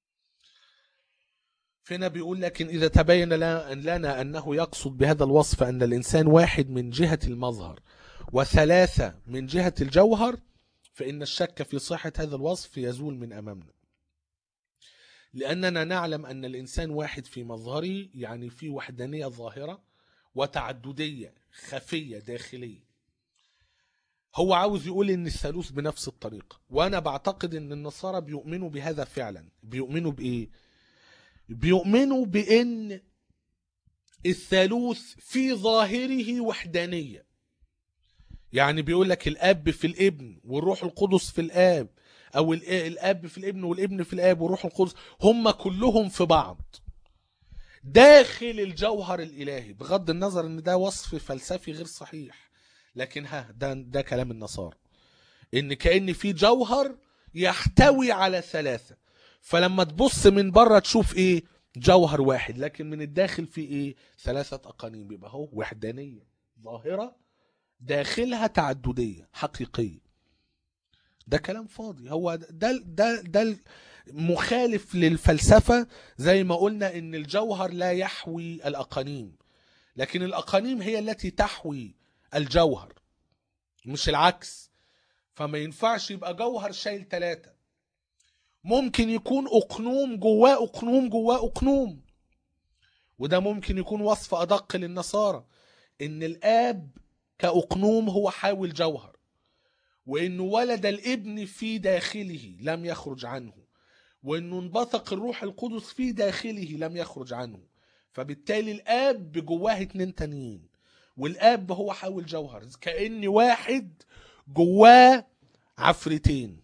فينا بيقول لكن إذا تبين لا- لنا أنه يقصد بهذا الوصف أن الإنسان واحد من جهة المظهر وثلاثة من جهة الجوهر فإن الشك في صحة هذا الوصف يزول من أمامنا لأننا نعلم أن الإنسان واحد في مظهره يعني في وحدانية ظاهرة وتعددية خفية داخلية هو عاوز يقول ان الثالوث بنفس الطريقة وانا بعتقد ان النصارى بيؤمنوا بهذا فعلا بيؤمنوا بايه بيؤمنوا بان الثالوث في ظاهره وحدانية يعني بيقول لك الاب في الابن والروح القدس في الاب او الآ- الاب في الابن والابن في الاب والروح القدس هم كلهم في بعض داخل الجوهر الالهي بغض النظر ان ده وصف فلسفي غير صحيح لكن ها ده ده كلام النصارى ان كان في جوهر يحتوي على ثلاثه فلما تبص من بره تشوف ايه جوهر واحد لكن من الداخل في ايه ثلاثه اقانيم يبقى هو وحدانيه ظاهره داخلها تعدديه حقيقيه ده كلام فاضي هو ده ده ده مخالف للفلسفه زي ما قلنا ان الجوهر لا يحوي الاقانيم لكن الاقانيم هي التي تحوي الجوهر مش العكس فما ينفعش يبقى جوهر شايل ثلاثة ممكن يكون أقنوم جواه أقنوم جواه أقنوم وده ممكن يكون وصف أدق للنصارى إن الآب كأقنوم هو حاوي الجوهر وإنه ولد الابن في داخله لم يخرج عنه وإنه انبثق الروح القدس في داخله لم يخرج عنه فبالتالي الآب جواه اتنين تانيين والاب هو حاول جوهر كأن واحد جواه عفرتين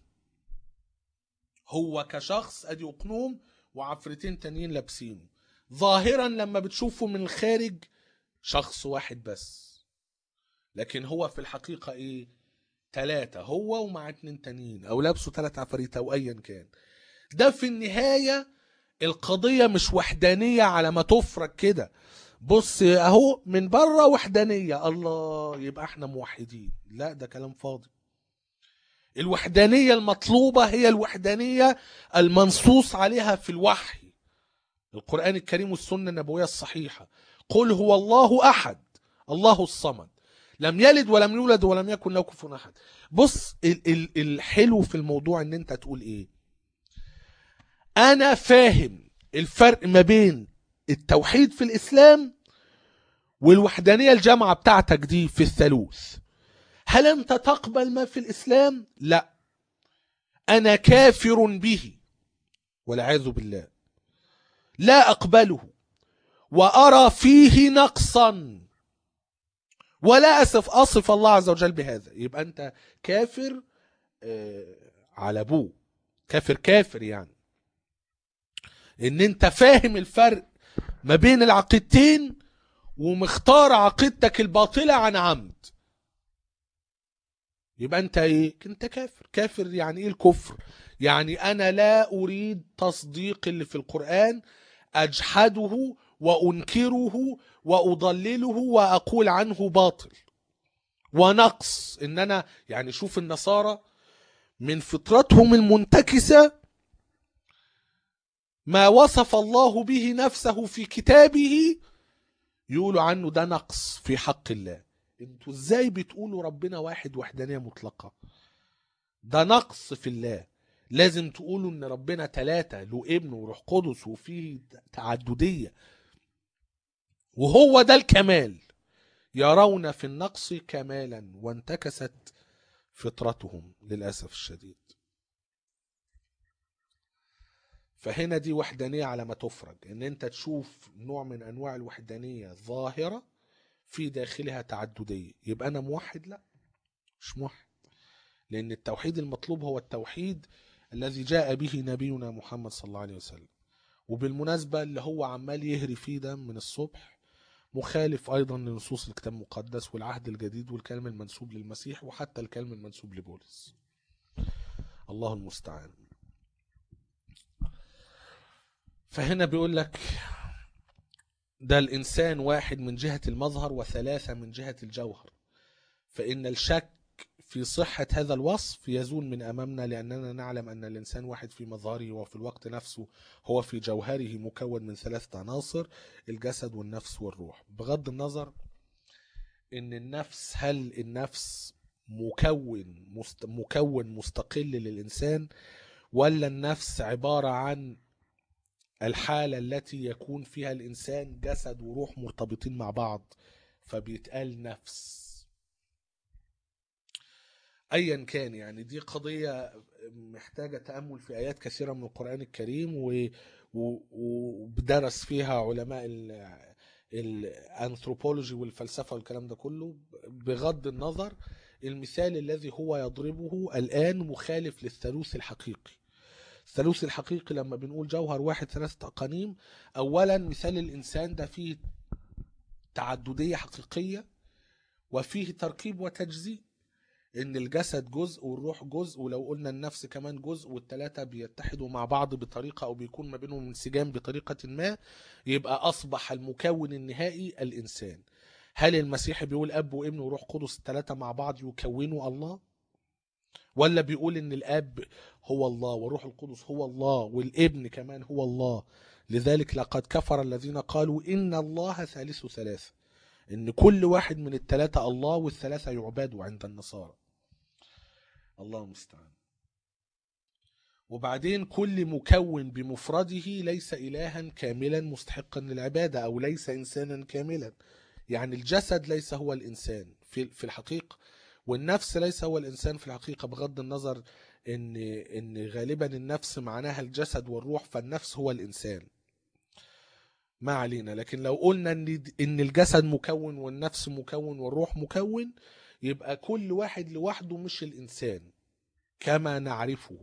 هو كشخص ادي اقنوم وعفرتين تانيين لابسينه ظاهرا لما بتشوفه من الخارج شخص واحد بس لكن هو في الحقيقة ايه تلاتة هو ومع اتنين تانيين او لابسه تلات عفاريت او ايا كان ده في النهاية القضية مش وحدانية على ما تفرق كده بص اهو من بره وحدانيه الله يبقى احنا موحدين لا ده كلام فاضي الوحدانيه المطلوبه هي الوحدانيه المنصوص عليها في الوحي القران الكريم والسنه النبويه الصحيحه قل هو الله احد الله الصمد لم يلد ولم يولد ولم يكن له كفوا احد بص ال- ال- الحلو في الموضوع ان انت تقول ايه انا فاهم الفرق ما بين التوحيد في الإسلام والوحدانية الجامعة بتاعتك دي في الثالوث هل أنت تقبل ما في الإسلام؟ لا أنا كافر به والعياذ بالله لا أقبله وأرى فيه نقصا ولا أصف أصف الله عز وجل بهذا يبقى أنت كافر آه، على أبوه كافر كافر يعني ان انت فاهم الفرق ما بين العقيدتين ومختار عقيدتك الباطلة عن عمد يبقى انت ايه انت كافر كافر يعني ايه الكفر يعني انا لا اريد تصديق اللي في القرآن اجحده وانكره واضلله واقول عنه باطل ونقص ان انا يعني شوف النصارى من فطرتهم المنتكسه ما وصف الله به نفسه في كتابه يقولوا عنه ده نقص في حق الله انتوا ازاي بتقولوا ربنا واحد وحدانيه مطلقه ده نقص في الله لازم تقولوا ان ربنا ثلاثة له ابن وروح قدس وفيه تعددية وهو ده الكمال يرون في النقص كمالا وانتكست فطرتهم للأسف الشديد فهنا دي وحدانية على ما تفرج ان انت تشوف نوع من انواع الوحدانية ظاهرة في داخلها تعددية يبقى انا موحد لا مش موحد لان التوحيد المطلوب هو التوحيد الذي جاء به نبينا محمد صلى الله عليه وسلم وبالمناسبة اللي هو عمال يهري فيه ده من الصبح مخالف أيضا لنصوص الكتاب المقدس والعهد الجديد والكلام المنسوب للمسيح وحتى الكلام المنسوب لبولس الله المستعان فهنا بيقول لك ده الإنسان واحد من جهة المظهر وثلاثة من جهة الجوهر فإن الشك في صحة هذا الوصف يزول من أمامنا لأننا نعلم أن الإنسان واحد في مظهره وفي الوقت نفسه هو في جوهره مكون من ثلاثة عناصر الجسد والنفس والروح بغض النظر إن النفس هل النفس مكون مست مكون مستقل للإنسان ولا النفس عبارة عن الحالة التي يكون فيها الإنسان جسد وروح مرتبطين مع بعض فبيتقال نفس ايا كان يعني دي قضيه محتاجه تامل في ايات كثيره من القران الكريم و- و- وبدرس فيها علماء ال- الانثروبولوجي والفلسفه والكلام ده كله بغض النظر المثال الذي هو يضربه الان مخالف للثالوث الحقيقي الثالوث الحقيقي لما بنقول جوهر واحد ثلاثة أقانيم أولا مثال الإنسان ده فيه تعددية حقيقية وفيه تركيب وتجزيء ان الجسد جزء والروح جزء ولو قلنا النفس كمان جزء والتلاتة بيتحدوا مع بعض بطريقة او بيكون ما بينهم انسجام بطريقة ما يبقى اصبح المكون النهائي الانسان هل المسيح بيقول اب وابن وروح قدس التلاتة مع بعض يكونوا الله ولا بيقول ان الاب هو الله وروح القدس هو الله والابن كمان هو الله لذلك لقد كفر الذين قالوا ان الله ثالث ثلاثة ان كل واحد من الثلاثة الله والثلاثة يعبدوا عند النصارى الله المستعان وبعدين كل مكون بمفرده ليس إلها كاملا مستحقا للعبادة أو ليس إنسانا كاملا يعني الجسد ليس هو الإنسان في في الحقيقة والنفس ليس هو الإنسان في الحقيقة بغض النظر إن إن غالبا النفس معناها الجسد والروح فالنفس هو الإنسان ما علينا لكن لو قلنا ان ان الجسد مكون والنفس مكون والروح مكون يبقى كل واحد لوحده مش الانسان كما نعرفه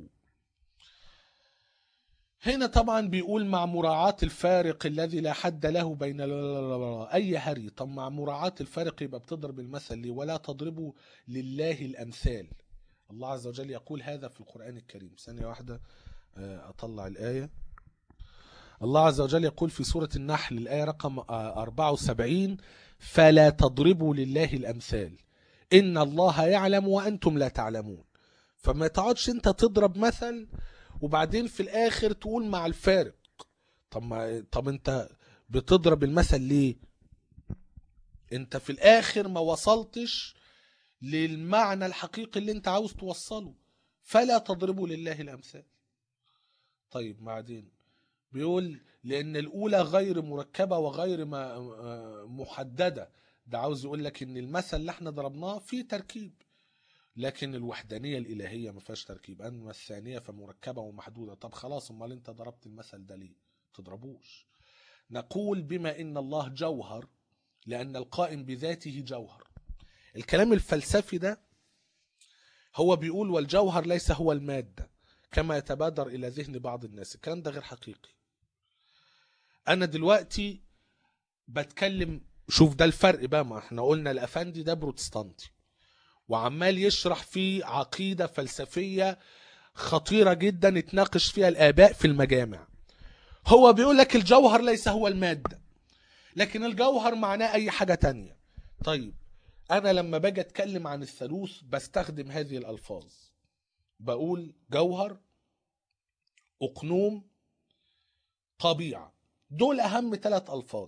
هنا طبعا بيقول مع مراعاة الفارق الذي لا حد له بين لا لا لا لا اي هري طب مع مراعاة الفارق يبقى بتضرب المثل ليه ولا تضربوا لله الامثال الله عز وجل يقول هذا في القرآن الكريم ثانية واحدة آه، اطلع الآية الله عز وجل يقول في سورة النحل الآية رقم آه، 74 فلا تضربوا لله الأمثال إن الله يعلم وأنتم لا تعلمون فما تقعدش أنت تضرب مثل وبعدين في الآخر تقول مع الفارق طب ما طب أنت بتضرب المثل ليه؟ أنت في الآخر ما وصلتش للمعنى الحقيقي اللي أنت عاوز توصله فلا تضربوا لله الأمثال طيب بعدين بيقول لان الاولى غير مركبه وغير ما آه، محدده ده عاوز يقول لك ان المثل اللي احنا ضربناه فيه تركيب لكن الوحدانيه الالهيه ما فيهاش تركيب اما الثانيه فمركبه ومحدوده طب خلاص امال انت ضربت المثل ده ليه تضربوش نقول بما ان الله جوهر لان القائم بذاته جوهر الكلام الفلسفي ده هو بيقول والجوهر ليس هو الماده كما يتبادر الى ذهن بعض الناس الكلام ده غير حقيقي انا دلوقتي بتكلم شوف ده الفرق بقى ما احنا قلنا الافندي ده بروتستانتي وعمال يشرح فيه عقيدة فلسفية خطيرة جدا اتناقش فيها الآباء في المجامع هو بيقول لك الجوهر ليس هو المادة لكن الجوهر معناه اي حاجة تانية طيب انا لما باجي اتكلم عن الثالوث بستخدم هذه الالفاظ بقول جوهر اقنوم طبيعة دول اهم ثلاث الفاظ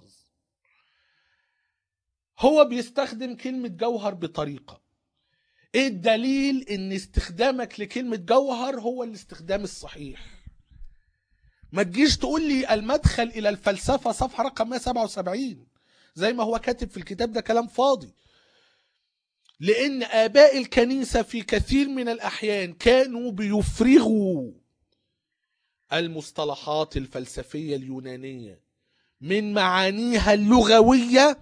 هو بيستخدم كلمة جوهر بطريقة ايه الدليل ان استخدامك لكلمة جوهر هو الاستخدام الصحيح ما تجيش تقول لي المدخل الى الفلسفة صفحة رقم 177 زي ما هو كاتب في الكتاب ده كلام فاضي لان اباء الكنيسة في كثير من الاحيان كانوا بيفرغوا المصطلحات الفلسفية اليونانية من معانيها اللغوية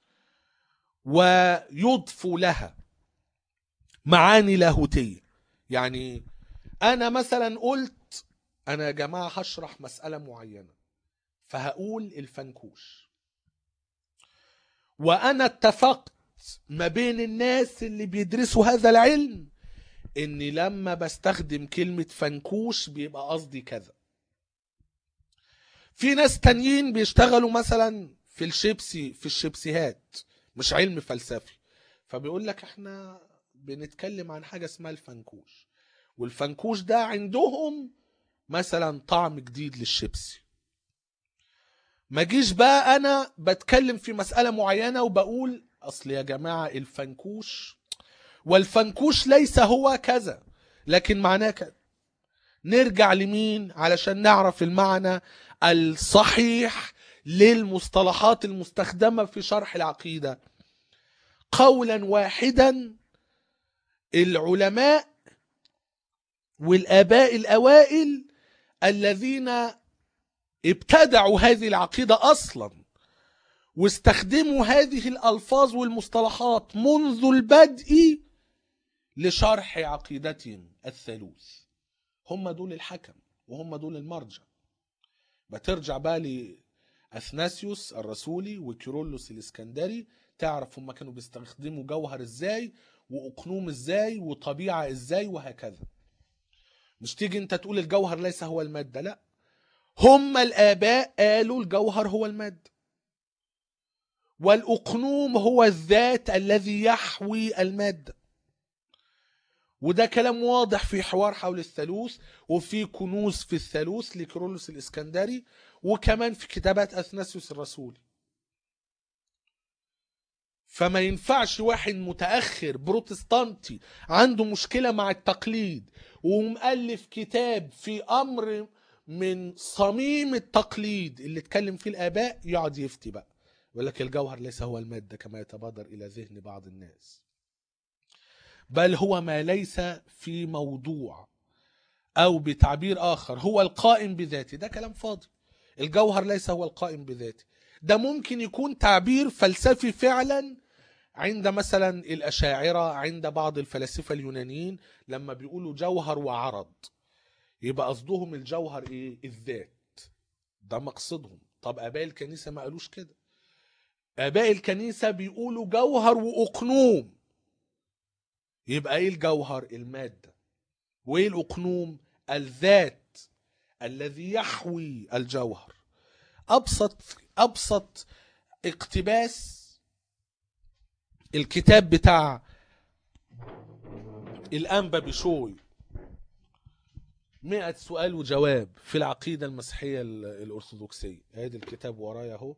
ويضفوا لها معاني لاهوتية يعني أنا مثلا قلت أنا يا جماعة هشرح مسألة معينة فهقول الفنكوش وأنا اتفقت ما بين الناس اللي بيدرسوا هذا العلم إني لما بستخدم كلمة فنكوش بيبقى قصدي كذا في ناس تانيين بيشتغلوا مثلا في الشيبسي في الشيبسيهات مش علم فلسفي فبيقول لك احنا بنتكلم عن حاجة اسمها الفنكوش والفنكوش ده عندهم مثلا طعم جديد للشيبسي ما جيش بقى انا بتكلم في مسألة معينة وبقول اصل يا جماعة الفنكوش والفنكوش ليس هو كذا لكن معناه كذا نرجع لمين علشان نعرف المعنى الصحيح للمصطلحات المستخدمة في شرح العقيدة قولا واحدا العلماء والآباء الأوائل الذين ابتدعوا هذه العقيدة أصلا واستخدموا هذه الألفاظ والمصطلحات منذ البدء لشرح عقيدتهم الثالوث هم دول الحكم وهم دول المرجع بترجع بقى لأثناسيوس الرسولي وكيرولوس الإسكندري تعرف هم كانوا بيستخدموا جوهر ازاي وأقنوم ازاي وطبيعة ازاي وهكذا مش تيجي انت تقول الجوهر ليس هو المادة لا هم الآباء قالوا الجوهر هو المادة والأقنوم هو الذات الذي يحوي المادة وده كلام واضح في حوار حول الثالوث وفي كنوز في الثالوث لكرولوس الإسكندري وكمان في كتابات أثناسيوس الرسولي فما ينفعش واحد متأخر بروتستانتي عنده مشكلة مع التقليد ومؤلف كتاب في أمر من صميم التقليد اللي اتكلم فيه الآباء يقعد يفتي بقى يقول لك الجوهر ليس هو المادة كما يتبادر إلى ذهن بعض الناس بل هو ما ليس في موضوع أو بتعبير آخر هو القائم بذاته ده كلام فاضي الجوهر ليس هو القائم بذاته ده ممكن يكون تعبير فلسفي فعلا عند مثلا الأشاعرة عند بعض الفلاسفة اليونانيين لما بيقولوا جوهر وعرض يبقى قصدهم الجوهر ايه الذات ده مقصدهم طب اباء الكنيسه ما قالوش كده اباء الكنيسه بيقولوا جوهر واقنوم يبقى ايه الجوهر الماده وايه الاقنوم الذات الذي يحوي الجوهر ابسط ابسط اقتباس الكتاب بتاع الانبا بشوي مئة سؤال وجواب في العقيدة المسيحية الأرثوذكسية هذا الكتاب ورايا اهو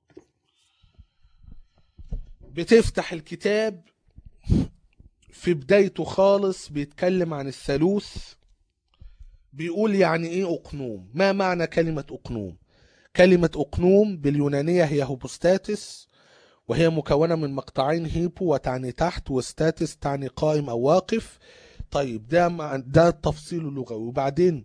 بتفتح الكتاب في بدايته خالص بيتكلم عن الثالوث بيقول يعني ايه اقنوم ما معنى كلمة اقنوم كلمة اقنوم باليونانية هي هوبوستاتس وهي مكونة من مقطعين هيبو وتعني تحت وستاتس تعني قائم او واقف طيب ده مع ده التفصيل اللغوي وبعدين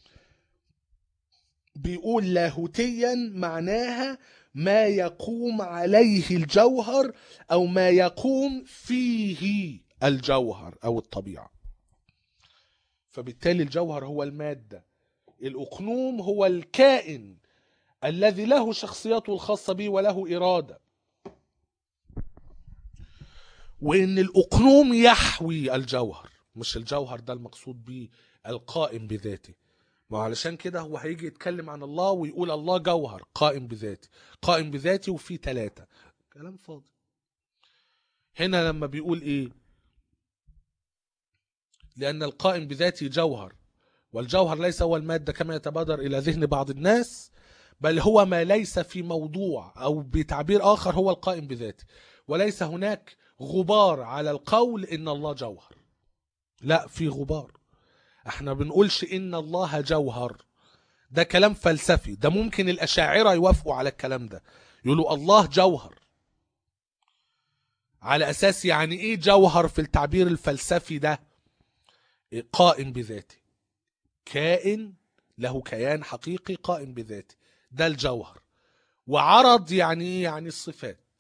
بيقول لاهوتيا معناها ما يقوم عليه الجوهر او ما يقوم فيه الجوهر او الطبيعه فبالتالي الجوهر هو الماده الاقنوم هو الكائن الذي له شخصيته الخاصه به وله اراده وان الاقنوم يحوي الجوهر مش الجوهر ده المقصود به القائم بذاته ما هو علشان كده هو هيجي يتكلم عن الله ويقول الله جوهر قائم بذاتي قائم بذاتي وفي ثلاثة كلام فاضي هنا لما بيقول ايه لأن القائم بذاته جوهر والجوهر ليس هو المادة كما يتبادر إلى ذهن بعض الناس بل هو ما ليس في موضوع أو بتعبير آخر هو القائم بذاته وليس هناك غبار على القول إن الله جوهر لا في غبار احنا بنقولش إن الله جوهر ده كلام فلسفي ده ممكن الأشاعرة يوافقوا على الكلام ده يقولوا الله جوهر على أساس يعني إيه جوهر في التعبير الفلسفي ده قائم بذاته كائن له كيان حقيقي قائم بذاته ده الجوهر وعرض يعني ايه يعني الصفات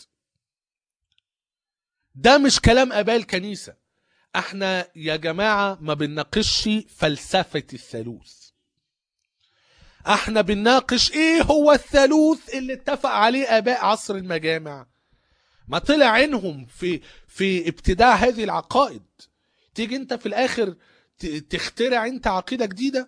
ده مش كلام اباء الكنيسه احنا يا جماعه ما بنناقشش فلسفه الثالوث احنا بنناقش ايه هو الثالوث اللي اتفق عليه اباء عصر المجامع ما طلع عينهم في في ابتداع هذه العقائد تيجي انت في الاخر ت- تخترع انت عقيده جديده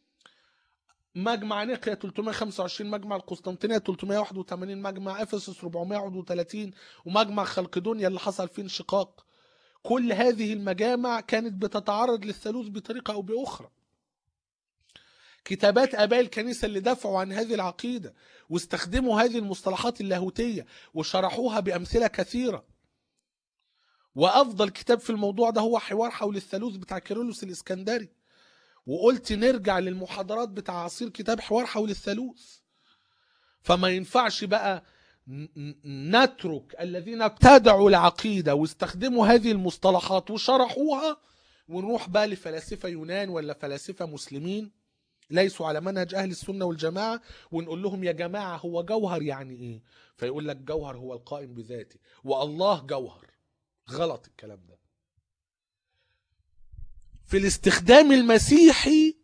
مجمع نقيا 325 مجمع القسطنطينيه 381 مجمع افسس 431 ومجمع خلقدونيا اللي حصل فيه انشقاق كل هذه المجامع كانت بتتعرض للثالوث بطريقه او باخرى كتابات اباء الكنيسه اللي دافعوا عن هذه العقيده واستخدموا هذه المصطلحات اللاهوتيه وشرحوها بامثله كثيره وافضل كتاب في الموضوع ده هو حوار حول الثالوث بتاع كيرلس الاسكندري وقلت نرجع للمحاضرات بتاع عصير كتاب حوار حول الثالوث فما ينفعش بقى ن- ن- نترك الذين ابتدعوا العقيدة واستخدموا هذه المصطلحات وشرحوها ونروح بقى لفلاسفة يونان ولا فلاسفة مسلمين ليسوا على منهج أهل السنة والجماعة ونقول لهم يا جماعة هو جوهر يعني إيه فيقول لك جوهر هو القائم بذاته والله جوهر غلط الكلام ده في الاستخدام المسيحي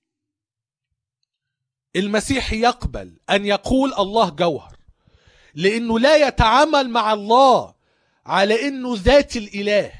المسيحي يقبل ان يقول الله جوهر لانه لا يتعامل مع الله على انه ذات الاله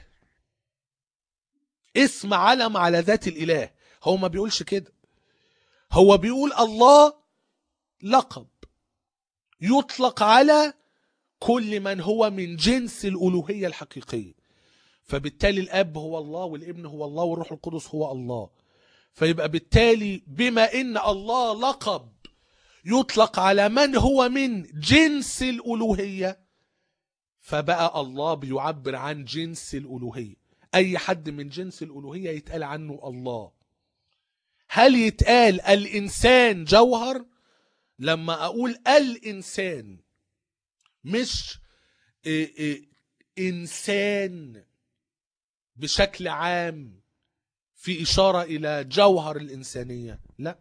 اسم علم على ذات الاله هو ما بيقولش كده هو بيقول الله لقب يطلق على كل من هو من جنس الالوهيه الحقيقيه فبالتالي الاب هو الله والابن هو الله والروح القدس هو الله فيبقى بالتالي بما ان الله لقب يطلق على من هو من جنس الالوهيه فبقى الله بيعبر عن جنس الالوهيه اي حد من جنس الالوهيه يتقال عنه الله هل يتقال الانسان جوهر لما اقول الانسان مش إيه إيه انسان بشكل عام في إشارة إلى جوهر الإنسانية لا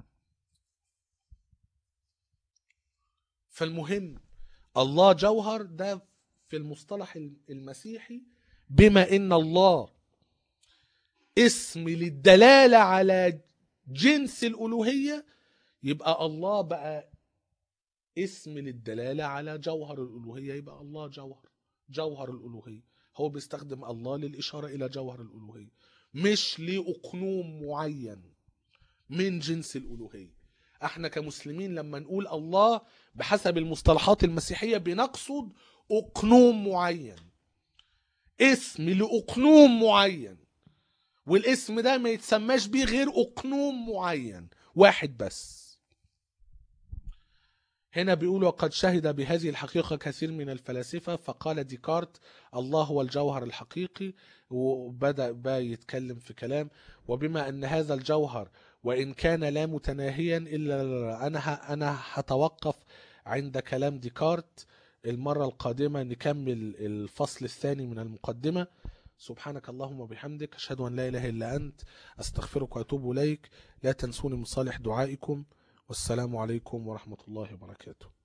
فالمهم الله جوهر ده في المصطلح المسيحي بما إن الله اسم للدلالة على جنس الألوهية يبقى الله بقى اسم للدلالة على جوهر الألوهية يبقى الله جوهر جوهر الألوهية هو بيستخدم الله للإشارة إلى جوهر الألوهية مش لأقنوم معين من جنس الألوهية احنا كمسلمين لما نقول الله بحسب المصطلحات المسيحية بنقصد أقنوم معين اسم لأقنوم معين والاسم ده ما يتسماش بيه غير أقنوم معين واحد بس هنا بيقول وقد شهد بهذه الحقيقة كثير من الفلاسفة فقال ديكارت الله هو الجوهر الحقيقي وبدأ بقى يتكلم في كلام وبما أن هذا الجوهر وإن كان لا متناهيا إلا أنا ه- أنا هتوقف عند كلام ديكارت المرة القادمة نكمل الفصل الثاني من المقدمة سبحانك اللهم وبحمدك أشهد أن لا إله إلا أنت أستغفرك وأتوب إليك لا تنسوني من صالح دعائكم والسلام عليكم ورحمة الله وبركاته